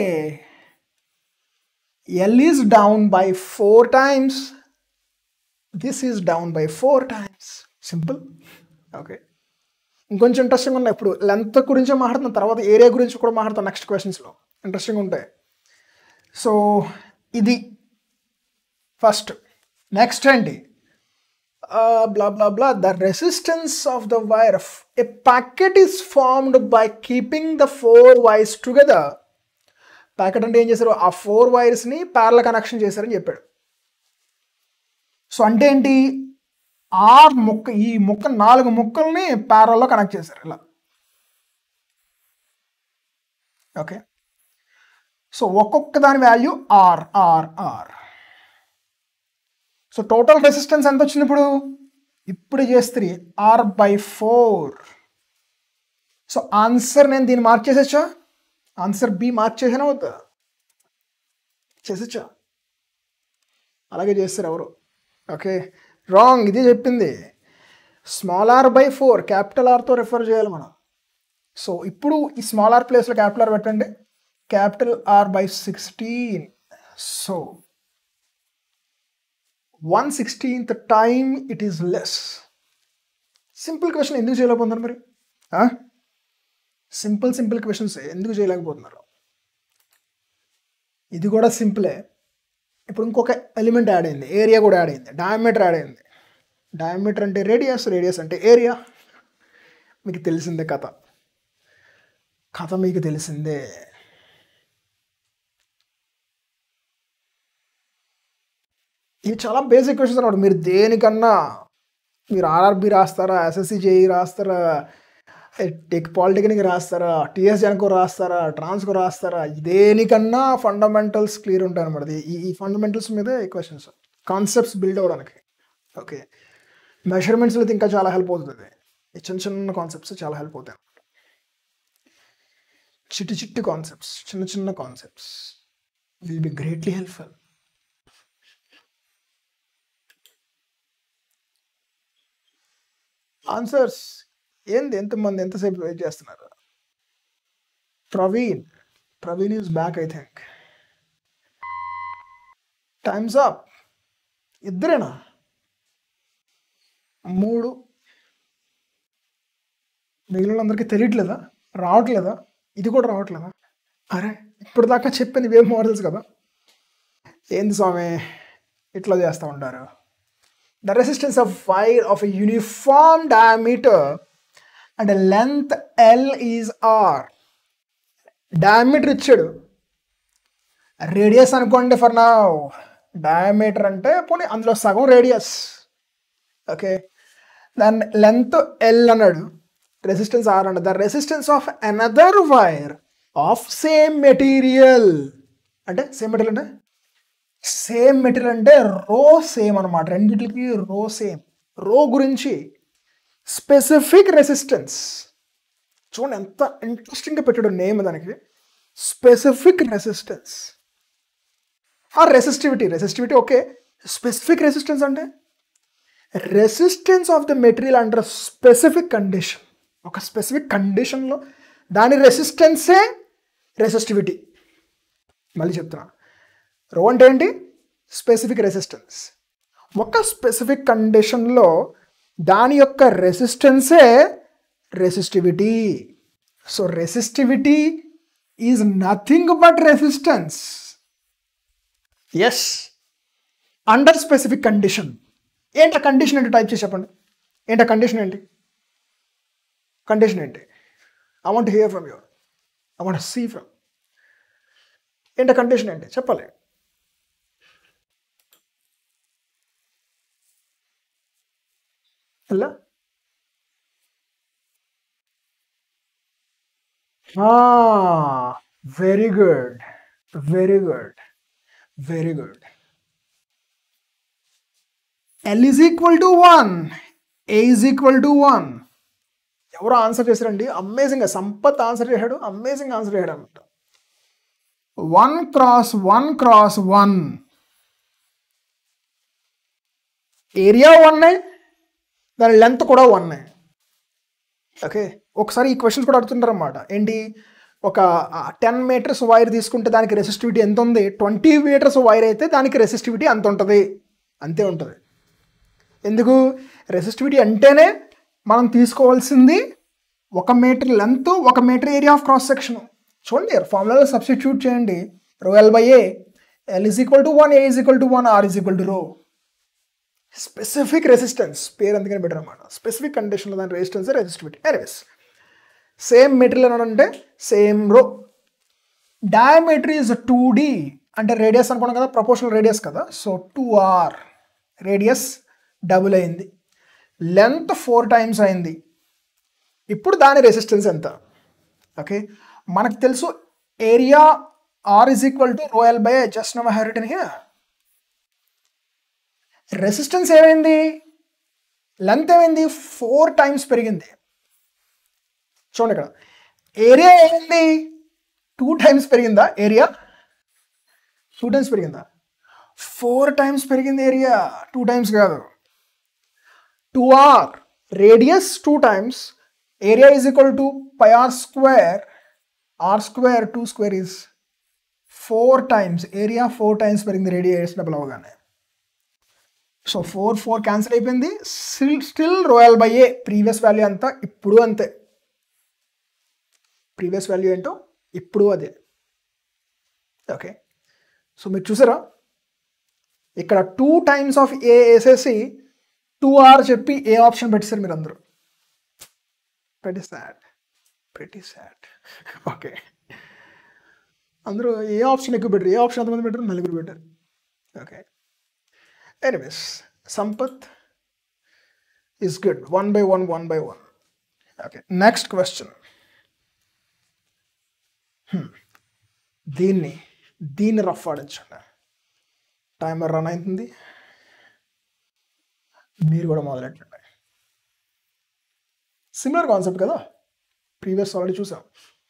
L is down by four times this is down by four times simple okay ఇంకొంచెం ఇంట్రెస్టింగ్ ఉన్నాయి ఇప్పుడు లెంత్ గురించి మాట్లాడుతున్న తర్వాత ఏరియా గురించి కూడా మాట్లాడతాం నెక్స్ట్ క్వశ్చన్స్లో ఇంట్రెస్టింగ్ ఉంటాయి సో ఇది ఫస్ట్ నెక్స్ట్ ఏంటి blah blah blah the resistance of the wire a packet is formed by keeping the four wires together packet అంటే ఏం చేశారు ఆ ఫోర్ వైర్స్ని ప్యారల కనెక్షన్ చేశారని చెప్పాడు సో అంటే ఏంటి ఆరు ముక్క ఈ ముక్క నాలుగు ముక్కల్ని ప్యారల్లో కనెక్ట్ చేశారు ఇలా ఓకే సో ఒక్కొక్క దాని value R R R so total resistance ఎంత వచ్చింది ఇప్పుడు ఇప్పుడు చేస్తే R by four so answer నేను దీన్ని మార్క్ చేసేచ్చా ఆన్సర్ బి మార్క్ చేసానా వద్దా చేసేచ్చా అలాగే చేస్తారు ఎవరు ఓకే రాంగ్ ఇది చెప్పింది small R by four capital ఆర్తో రిఫర్ చేయాలి మనం సో ఇప్పుడు ఈ స్మాల్ ఆర్ ప్లేస్లో క్యాపిటల్ ఆర్ పెట్టండి capital R by sixteen so one sixteenth time it is less simple question ఎందుకు చేయలేకపోతున్నారు మరి సింపుల్ సింపుల్ క్వశ్చన్స్ ఎందుకు చేయలేకపోతున్నారు ఇది కూడా సింపులే ఇప్పుడు ఇంకొక ఎలిమెంట్ యాడ్ అయింది ఏరియా కూడా యాడ్ అయింది డయామీటర్ యాడ్ అయింది డయామీటర్ అంటే రేడియస్ రేడియస్ అంటే ఏరియా మీకు తెలిసిందే కథ కథ మీకు తెలిసిందే ఇవి చాలా బేసిక్ క్వశ్చన్స్ అన్నమాట మీరు దేనికన్నా మీరు ఆర్ఆర్బి రాస్తారా ఎస్ఎస్సి జేఈ రాస్తారా టెక్ పాలిటెక్నిక్ రాస్తారా టీఎస్ జనకో రాస్తారా ట్రాన్స్కో రాస్తారా దేనికన్నా ఫండమెంటల్స్ క్లియర్ ఉంటాయి అనమాట ఈ ఈ ఫండమెంటల్స్ మీదే క్వశ్చన్స్ కాన్సెప్ట్స్ బిల్డ్ అవ్వడానికి ఓకే మెషర్మెంట్స్లో అయితే ఇంకా చాలా హెల్ప్ అవుతుంది ఈ చిన్న చిన్న కాన్సెప్ట్స్ చాలా హెల్ప్ అవుతాయి చిట్టి చిట్టి కాన్సెప్ట్స్ చిన్న చిన్న concepts will be greatly helpful answers ఏంది ఎంతమంది ఎంతసేపు వెయిట్ చేస్తున్నారు Praveen Praveen is back I think times up ఇద్దరేనా మూడు మిగిలిన అందరికీ తెలియట్లేదా రావట్లేదా ఇది కూడా రావట్లేదా అరే ఇప్పుడు దాకా చెప్పింది ఇవేం మోడల్స్ కదా ఏంది స్వామి ఇట్లా చేస్తూ ఉంటారు the resistance of wire of a uniform diameter and a length L is R. Diameter ఇచ్చాడు రేడియస్ అనుకోండి ఫర్ నా డయామీటర్ అంటే పోనీ అందులో సగం రేడియస్ ఓకే దాని లెంత్ ఎల్ అన్నాడు రెసిస్టెన్స్ ఆర్ అన్నాడు the resistance of another wire of same material అంటే సేమ్ మెటీరియల్ అంటే సేమ్ మెటీరియల్ అంటే రో సేమ్ అనమాట రెండింటికి రో సేమ్ రో గురించి స్పెసిఫిక్ రెసిస్టెన్స్ చూడండి ఎంత ఇంట్రెస్టింగ్గా పెట్టాడు నేమ్ దానికి స్పెసిఫిక్ రెసిస్టెన్స్ ఆ resistivity resistivity okay specific resistance అంటే resistance of the material under specific condition ఒక స్పెసిఫిక్ కండిషన్లో దాని రెసిస్టెన్సే రెసిస్టివిటీ మళ్ళీ చెప్తున్నా రో అంటే ఏంటి స్పెసిఫిక్ రెసిస్టెన్స్ ఒక స్పెసిఫిక్ కండిషన్లో దాని యొక్క రెసిస్టెన్సే resistivity so resistivity is nothing but resistance as under specific condition ఏంటి ఆ కండిషన్ ఏంటి టైప్ చేసి చెప్పండి ఏంటి ఆ కండిషన్ ఏంటి కండిషన్ ఏంటి I want hear from your I want see from ఏంటి కండిషన్ ఏంటి చెప్పాలి ఎలా very good very good very good L is equal to one A is equal to one ఎవరు ఆన్సర్ చేశారండి అమేజింగ్ సంపత్ ఆన్సర్ చేశాడు అమేజింగ్ ఆన్సర్ చేశాడు అనమాట one cross one cross one area one దాని లెంత్ కూడా వన్ ఓకే ఒకసారి ఈ క్వశ్చన్స్ కూడా అడుగుతుంటారు అనమాట ఏంటి ఒక టెన్ మీటర్స్ వైర్ తీసుకుంటే దానికి రెసిస్టివిటీ ఎంత ఉంది ట్వంటీ మీటర్స్ వైర్ అయితే దానికి రెసిస్టివిటీ అంత ఉంటుంది అంతే ఉంటుంది ఎందుకు రెసిస్టివిటీ అంటేనే మనం తీసుకోవాల్సింది ఒక మీటర్ లెంత్ ఒక metre area of cross section చూడండి ఫార్ములాలో సబ్స్టిట్యూట్ చేయండి rho L by A L is equal to one A is equal to one R is equal to rho specific resistance పేరు అందుకని బెటర్ అనమాట స్పెసిఫిక్ కండిషన్లో దాని resistance resistivity anyways same material అంటే same rho diameter is two D అంటే రేడియస్ అనుకున్నాం కదా ప్రపోర్షనల్ రేడియస్ కదా so two R radius double అయింది లెంత్ ఫోర్ టైమ్స్ అయింది ఇప్పుడు దాని రెసిస్టెన్స్ ఎంత ఓకే మనకు తెలుసు area R is equal to rho L by just now have written here resistance ఏమైంది లెంత్ ఏమైంది ఫోర్ టైమ్స్ పెరిగింది చూడండి ఇక్కడ ఏరియా ఏమైంది టూ టైమ్స్ పెరిగిందా ఏరియా టూ టైమ్స్ పెరిగిందా ఫోర్ టైమ్స్ పెరిగింది ఏరియా టూ టైమ్స్ కాదు two R radius two times area is equal to pi R square R square two square is four times area four times పెరిగింది రేడియేషన్ డబుల్ అవగానే సో ఫోర్ ఫోర్ క్యాన్సిల్ అయిపోయింది still still rho L by A previous value అంతా ఇప్పుడు అంతే ప్రీవియస్ వాల్యూ ఏంటో ఇప్పుడు అదే ఓకే సో మీరు చూసారా ఇక్కడ టూ టైమ్స్ ఆఫ్ ఏ వేసేసి టూ ఆర్ చెప్పి ఏ ఆప్షన్ పెట్టేశారు మీరు అందరూ పెట్టి సాడ్ పెట్టి సాడ్ ఓకే అందరూ ఏ ఆప్షన్ ఎక్కువ పెట్టారు ఏ ఆప్షన్ ఎంతమంది పెట్టారు నలుగురు పెట్టారు okay anyways Sampath is good one by one one by one okay next question దీన్ని దీన్ని రఫ్ ఆడించండి టైమర్ రన్ అవుతుంది మీరు కూడా మొదలెట్టండి సిమిలర్ కాన్సెప్ట్ కదా ప్రీవియస్ ఆల్రెడీ చూసాం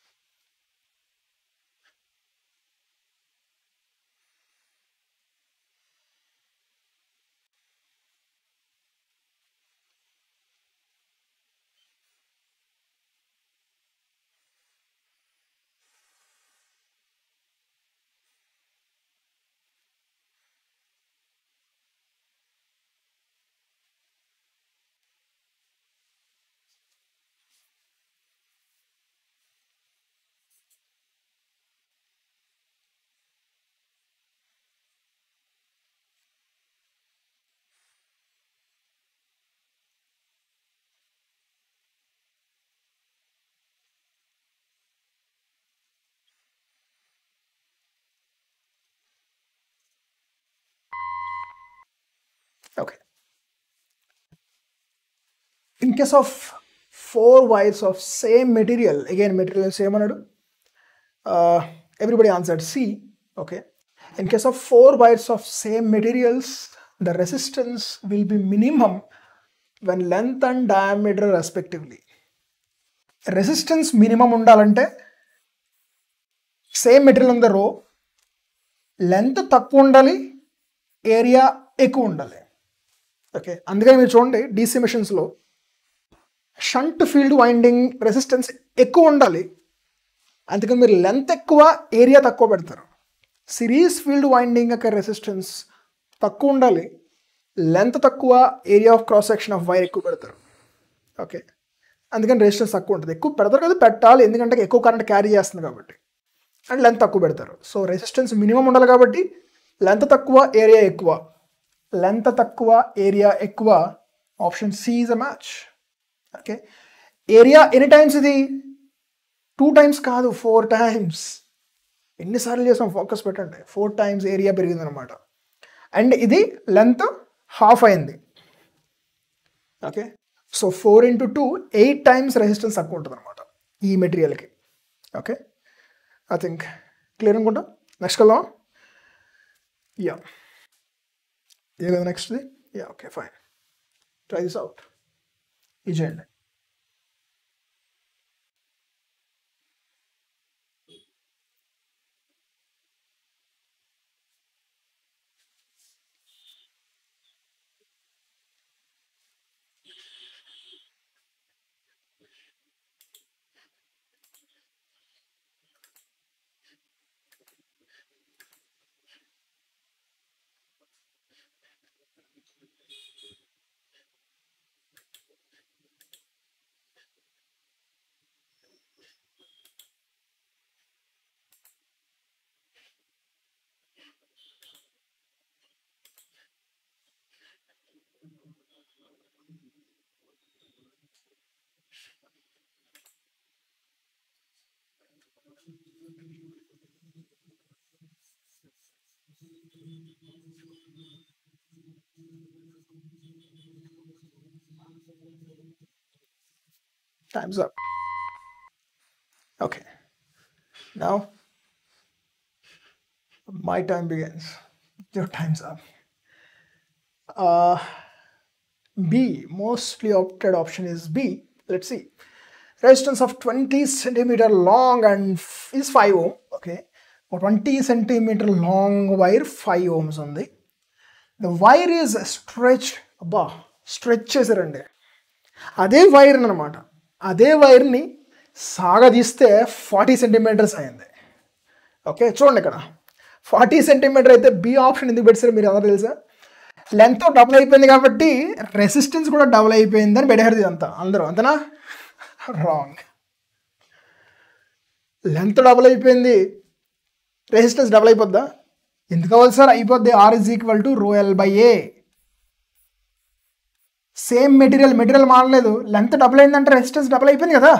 Okay. In case of four wires of same material, again material same anadu, uh, everybody answered C. Okay. In case of four wires of same materials, the resistance will be minimum when length and diameter respectively. Resistance minimum ఉండాలంటే సేమ్ మెటీరియల్ ఉంది రో లెంత్ తక్కువ ఉండాలి ఏరియా ఎక్కువ ఉండాలి ఓకే అందుకని మీరు చూడండి డీసీ మెషిన్స్లో షంట్ ఫీల్డ్ వైండింగ్ రెసిస్టెన్స్ ఎక్కువ ఉండాలి అందుకని మీరు లెంత్ ఎక్కువ ఏరియా తక్కువ పెడతారు సిరీస్ ఫీల్డ్ వైండింగ్ యొక్క రెసిస్టెన్స్ తక్కువ ఉండాలి లెంత్ తక్కువ area of cross section of wire ఎక్కువ పెడతారు ఓకే అందుకని రెసిస్టెన్స్ తక్కువ ఉంటుంది ఎక్కువ పెడతారు కదా పెట్టాలి ఎందుకంటే ఎక్కువ కరెంట్ క్యారీ చేస్తుంది కాబట్టి అండ్ లెంత్ తక్కువ పెడతారు సో రెసిస్టెన్స్ మినిమం ఉండాలి కాబట్టి లెంత్ తక్కువ ఏరియా ఎక్కువ లెంత్ తక్కువ ఏరియా ఎక్కువ option C is a match okay area ఎన్ని టైమ్స్ ఇది టూ టైమ్స్ కాదు ఫోర్ టైమ్స్ ఎన్నిసార్లు చేసాం ఫోకస్ పెట్టండి ఫోర్ టైమ్స్ ఏరియా పెరిగిందనమాట అండ్ ఇది లెంత్ హాఫ్ అయింది okay so four into two eight times resistance తక్కువ ఉంటుంది అనమాట ఈ మెటీరియల్కి ఓకే ఐ థింక్ క్లియర్ అనుకుంటా నెక్స్ట్ వెళ్దాం యా ఇదే కదా నెక్స్ట్ది yeah okay fine try this out ఇది చేయండి Time's up. Okay. Now, my time begins. Your time's up. Uh, B, mostly opted option is B. Let's see. Resistance of 20 centimeter long and f- is 5 ohm. Okay. A 20 centimeter long wire, 5 ohms on the. The wire is stretched. అబ్బా స్ట్రెచ్ చేశారండి అదే వైర్ అనమాట అదే వైర్ని సాగదీస్తే ఫార్టీ సెంటీమీటర్స్ అయింది ఓకే చూడండి ఇక్కడ ఫార్టీ సెంటీమీటర్ అయితే బి ఆప్షన్ ఎందుకు పెట్టారు మీరు అందరూ తెలుసా లెంత్ డబుల్ అయిపోయింది కాబట్టి రెసిస్టెన్స్ కూడా డబుల్ అయిపోయింది అని పెట్టారు ఇదంతా అందరూ అంతనా రాంగ్ లెంత్ డబుల్ అయిపోయింది రెసిస్టెన్స్ డబుల్ అయిపోద్దా ఎందుకు అవ్వాలి సార్ అయిపోద్ది R is equal to rho L by A same material material మారలేదు లెంత్ డబుల్ అయిందంటే రెసిస్టెన్స్ డబుల్ అయిపోయింది కదా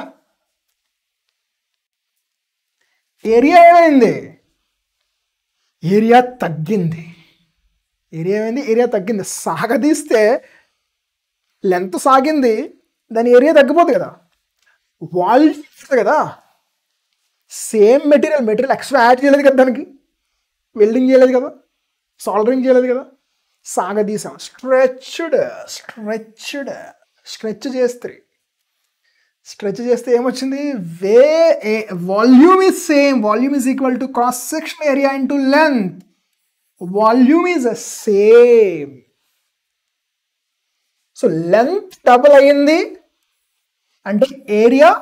ఏరియా ఏమైంది ఏరియా తగ్గింది ఏరియా ఏమైంది ఏరియా తగ్గింది సాగదీస్తే లెంత్ సాగింది దాని ఏరియా తగ్గిపోతుంది కదా వాల్యూమ్ కదా same material material extra add చేయలేదు కదా దానికి వెల్డింగ్ చేయలేదు కదా సాల్డరింగ్ చేయలేదు కదా సాగదీసాం స్ట్రెచ్డ్ స్ట్రెచ్డ్ స్ట్రెచ్ చేస్తే స్ట్రెచ్ చేస్తే ఏమొచ్చింది వే volume is same volume is equal to cross section area into length volume is same so length double అయింది అంటే ఏరియా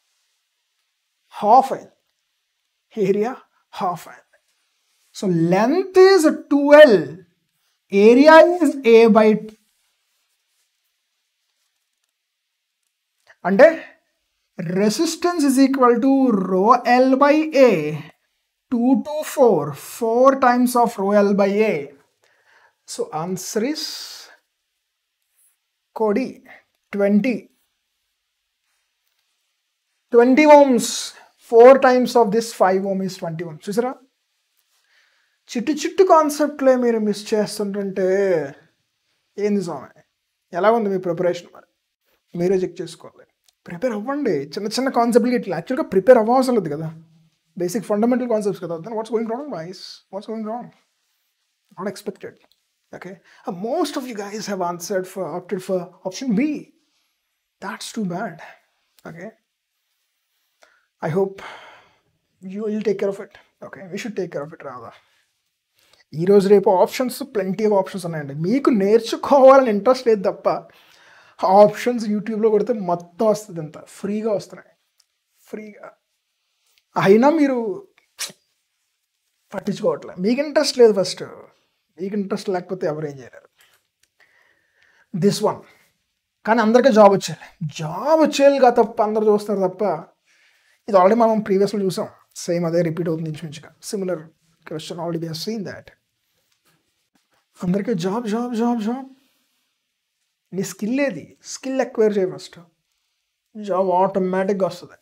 హాఫ్ అయింది ఏరియా హాఫ్ అయింది so length is twelve area is A by అంటే resistance is equal to rho L by A two to four four times of rho L by A so answer is కోడి twenty twenty ohms four times of this five ohm is twenty ohms చూసారా చిట్టు చిట్టు కాన్సెప్ట్లే మీరు మిస్ చేస్తుంటుంటే ఏంది స్వామి ఎలా ఉంది మీ ప్రిపరేషన్ మరి మీరే చెక్ చేసుకోవాలి ప్రిపేర్ అవ్వండి చిన్న చిన్న కాన్సెప్ట్కి ఇట్లా యాక్చువల్గా ప్రిపేర్ అవ్వవసరం లేదు కదా బేసిక్ ఫండమెంటల్ కాన్సెప్ట్స్ కదా then what's going wrong why's what's going wrong not expected okay most of you guys have answered for opted for option B that's too bad okay I hope you will take care of it okay we should take care of it రాదా ఈరోజు రేపు ఆప్షన్స్ ప్lenty ఆఫ్ ఆప్షన్స్ ఉన్నాయండి మీకు నేర్చుకోవాలని ఇంట్రెస్ట్ లేదు తప్ప ఆప్షన్స్ యూట్యూబ్లో కొడితే మొత్తం వస్తుంది అంత ఫ్రీగా వస్తున్నాయి ఫ్రీగా అయినా మీరు పట్టించుకోవట్లే మీకు ఇంట్రెస్ట్ లేదు ఫస్ట్ మీకు ఇంట్రెస్ట్ లేకపోతే ఎవరు ఏం చేయలేరు దిస్ వన్ కానీ అందరికీ జాబ్ వచ్చేయాలి జాబ్ వచ్చేయాలి కదా తప్ప అందరు చూస్తారు తప్ప ఇది ఆల్రెడీ మనం ప్రీవియస్లో చూసాం సేమ్ అదే రిపీట్ అవుతుంది ఇంచుమించుగా similar question already be seen that అందరికీ జాబ్ జాబ్ జాబ్ జాబ్ నీ స్కిల్ ఏది స్కిల్ ఎక్వైర్ చేయ ఫస్ట్ జాబ్ ఆటోమేటిక్గా వస్తుంది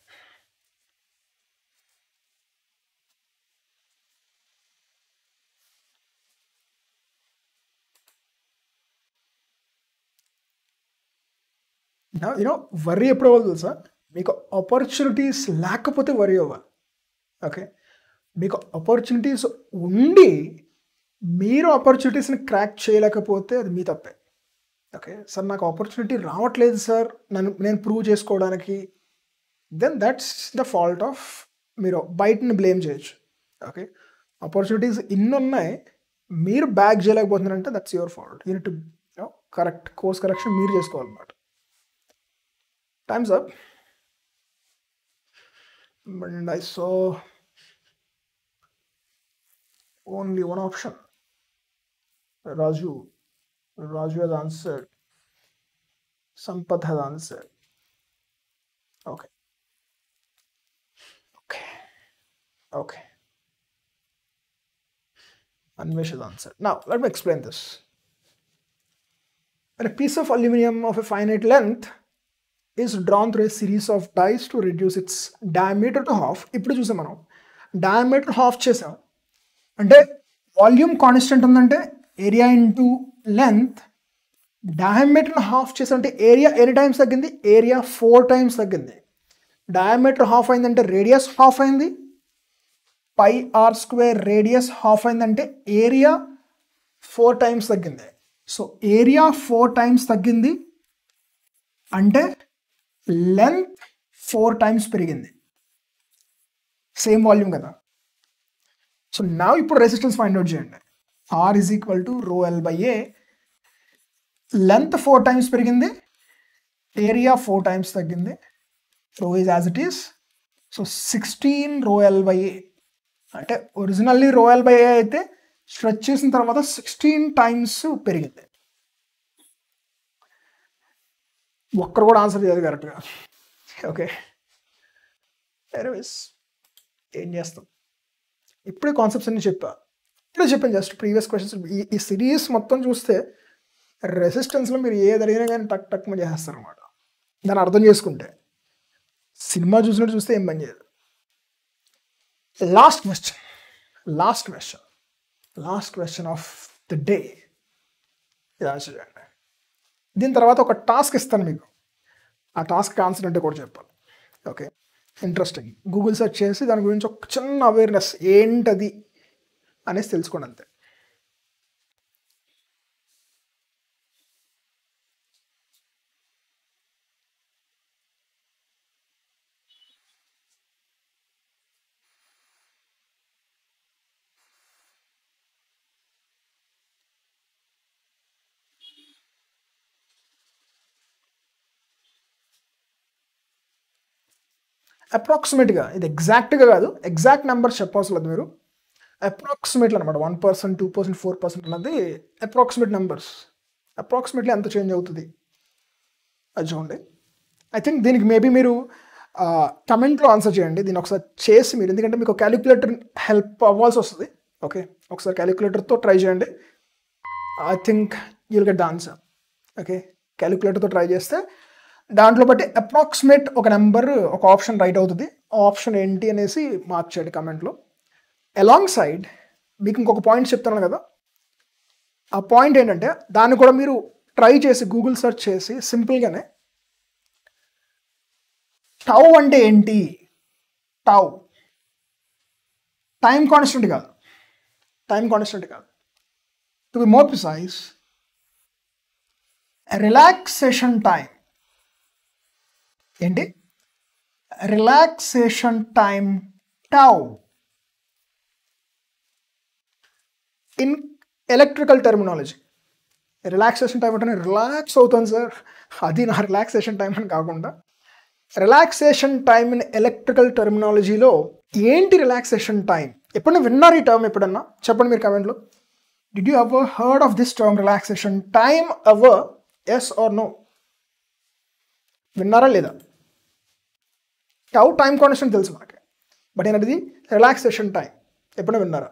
యూనో వరీ ఎప్పుడు అవ్వాలి తెలుసా మీకు ఆపర్చునిటీస్ లేకపోతే వరీ అవ్వాలి ఓకే మీకు ఆపర్చునిటీస్ ఉండి మీరు ఆపర్చునిటీస్ని క్రాక్ చేయలేకపోతే అది మీ తప్పే ఓకే సార్ నాకు ఆపర్చునిటీ రావట్లేదు సార్ నన్ను నేను ప్రూవ్ చేసుకోవడానికి then that's the fault of మీరు బయటని బ్లేమ్ చేయొచ్చు ఓకే ఆపర్చునిటీస్ ఇన్ని ఉన్నాయి మీరు బ్యాక్ చేయలేకపోతున్నారంటే that's your fault you need correct course correction మీరు చేసుకోవాలన్నమాట Time's up. And I saw only one option. Raju. Raju has answered. Sampath has answered. Okay. Okay. Okay. Anvesh has answered. Now, let me explain this. When a piece of aluminum of a finite length is drawn through a series of dies to reduce its diameter to half ఇప్పుడు చూసాం మనం డయామీటర్ హాఫ్ చేసాం అంటే వాల్యూమ్ కాన్స్టెంట్ ఉందంటే area into length diameter half చేసామంటే ఏరియా ఎన్ని టైమ్స్ తగ్గింది ఏరియా ఫోర్ టైమ్స్ తగ్గింది డయామీటర్ హాఫ్ అయిందంటే రేడియస్ హాఫ్ అయింది pi R square radius half అయిందంటే ఏరియా ఫోర్ టైమ్స్ తగ్గింది సో ఏరియా ఫోర్ టైమ్స్ తగ్గింది అంటే లెంత్ ఫోర్ టైమ్స్ పెరిగింది సేమ్ వాల్యూమ్ కదా సో నా ఇప్పుడు రెసిస్టెన్స్ ఫైండ్ అవుట్ చేయండి R is equal to rho L by A length four times పెరిగింది ఏరియా ఫోర్ టైమ్స్ తగ్గింది rho is as it is so sixteen rho L by A అంటే ఒరిజినల్లీ రో ఎల్ బై ఏ అయితే స్ట్రెచ్ చేసిన తర్వాత సిక్స్టీన్ టైమ్స్ పెరిగింది ఒక్కరు కూడా ఆన్సర్ చేయదు కరెక్ట్గా ఓకే ఎనీవేస్ ఏం చేస్తాం ఇప్పుడే కాన్సెప్ట్స్ అన్ని చెప్పా ఇప్పుడే చెప్పాను జస్ట్ ప్రీవియస్ క్వశ్చన్స్ ఈ ఈ సిరీస్ మొత్తం చూస్తే రెసిస్టెన్స్లో మీరు ఏది అడిగినా కానీ టక్ టక్ మీద చేస్తారు అనమాట దాన్ని అర్థం చేసుకుంటే సినిమా చూసినట్టు చూస్తే ఏం పని చేయదు last question last question last question of the day ఇది ఆన్సర్ చేయండి దీని తర్వాత ఒక టాస్క్ ఇస్తాను మీకు ఆ టాస్క్ ఆన్సర్ అంటే కూడా చెప్పాలి ఓకే ఇంట్రెస్టింగ్ గూగుల్ సెర్చ్ చేసి దాని గురించి ఒక చిన్న అవేర్నెస్ ఏంటది అనేసి తెలుసుకోండి అంతే అప్రాక్సిమేట్గా ఇది ఎగ్జాక్ట్గా కాదు ఎగ్జాక్ట్ నెంబర్ చెప్పవసరం లేదు మీరు అప్రాక్సిమేట్లీ అనమాట one percent two percent four percent అన్నది అప్రాక్సిమేట్ నెంబర్స్ అప్రాక్సిమేట్లీ ఎంత చేంజ్ అవుతుంది అది చూడండి ఐ థింక్ దీనికి మేబీ మీరు కమెంట్లో ఆన్సర్ చేయండి దీన్ని ఒకసారి చేసి మీరు ఎందుకంటే మీకు క్యాలిక్యులేటర్ హెల్ప్ అవ్వాల్సి వస్తుంది ఓకే ఒకసారి క్యాలిక్యులేటర్తో ట్రై చేయండి I think you'll get the answer okay క్యాలిక్యులేటర్తో ట్రై చేస్తే దాంట్లో బట్టి అప్రాక్సిమేట్ ఒక నెంబర్ ఒక ఆప్షన్ రైట్ అవుతుంది ఆ ఆప్షన్ ఏంటి అనేసి మార్క్ చేయండి కమెంట్లో అలాంగ్ సైడ్ మీకు ఇంకొక పాయింట్ చెప్తున్నాను కదా ఆ పాయింట్ ఏంటంటే దాన్ని కూడా మీరు ట్రై చేసి గూగుల్ సెర్చ్ చేసి సింపుల్గానే టౌ అంటే ఏంటి టౌ టైం కాన్స్టెంట్ కాదు టైం కాన్స్టెంట్ కాదు to be more precise relaxation time ఏంటి relaxation time tau in electrical terminology relaxation time అంటే రిలాక్స్ అవుతాను సార్ అది నా రిలాక్సేషన్ టైం అని కాకుండా రిలాక్సేషన్ టైం ఇన్ ఎలక్ట్రికల్ టెర్మినాలజీలో ఏంటి రిలాక్సేషన్ టైం ఎప్పుడన్నా విన్నారు ఈ టర్మ్ ఎప్పుడన్నా చెప్పండి మీరు కమెంట్లో did you ever heard of this term relaxation time ever yes or no విన్నారా లేదా టౌ టైం కాన్స్టెంట్ తెలుసు మనకి బట్ ఏంటది రిలాక్సేషన్ టైం ఎప్పుడైనా విన్నారా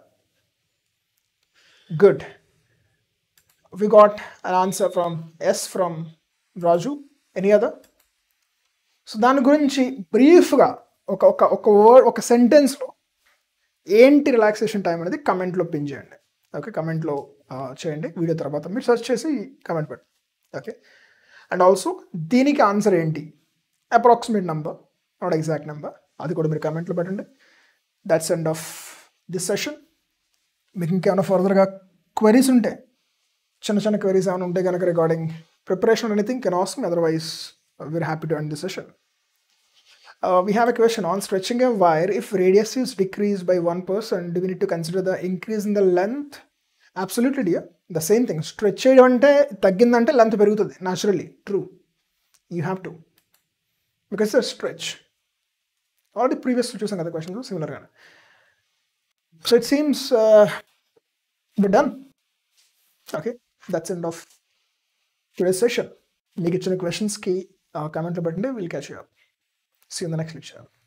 good we got an answer from S from Raju any other so దాని గురించి బ్రీఫ్గా ఒక ఒక ఒక వర్డ్ ఒక సెంటెన్స్లో ఏంటి రిలాక్సేషన్ టైం అనేది కమెంట్లో పిన్ చేయండి ఓకే కమెంట్లో చేయండి వీడియో తర్వాత మీరు సెర్చ్ చేసి కమెంట్ పెట్టండి ఓకే అండ్ ఆల్సో దీనికి ఆన్సర్ ఏంటి approximate number not exact number అది కూడా మీరు కమెంట్లో పెట్టండి that's end of this session మీకు ఇంకేమైనా ఫర్దర్గా క్వెరీస్ ఉంటే చిన్న చిన్న క్వెరీస్ ఏమైనా ఉంటే కనుక regarding preparation anything can ask me otherwise we're happy to end the session. Uh, we have a question on stretching a wire. If radius is decreased by 1%, do we need to consider the increase in the length? Absolutely, dear. The same thing. Stretch చేయడం అంటే తగ్గిందంటే లెంత్ పెరుగుతుంది naturally true you have to because stretch already previous చూసాం కదా క్వశ్చన్స్ సిమిలర్గానే so it seems done okay that's end of today session మీకు ఇచ్చిన క్వశ్చన్స్కి కామెంట్లో పెట్టండి will catch you up see in the next lecture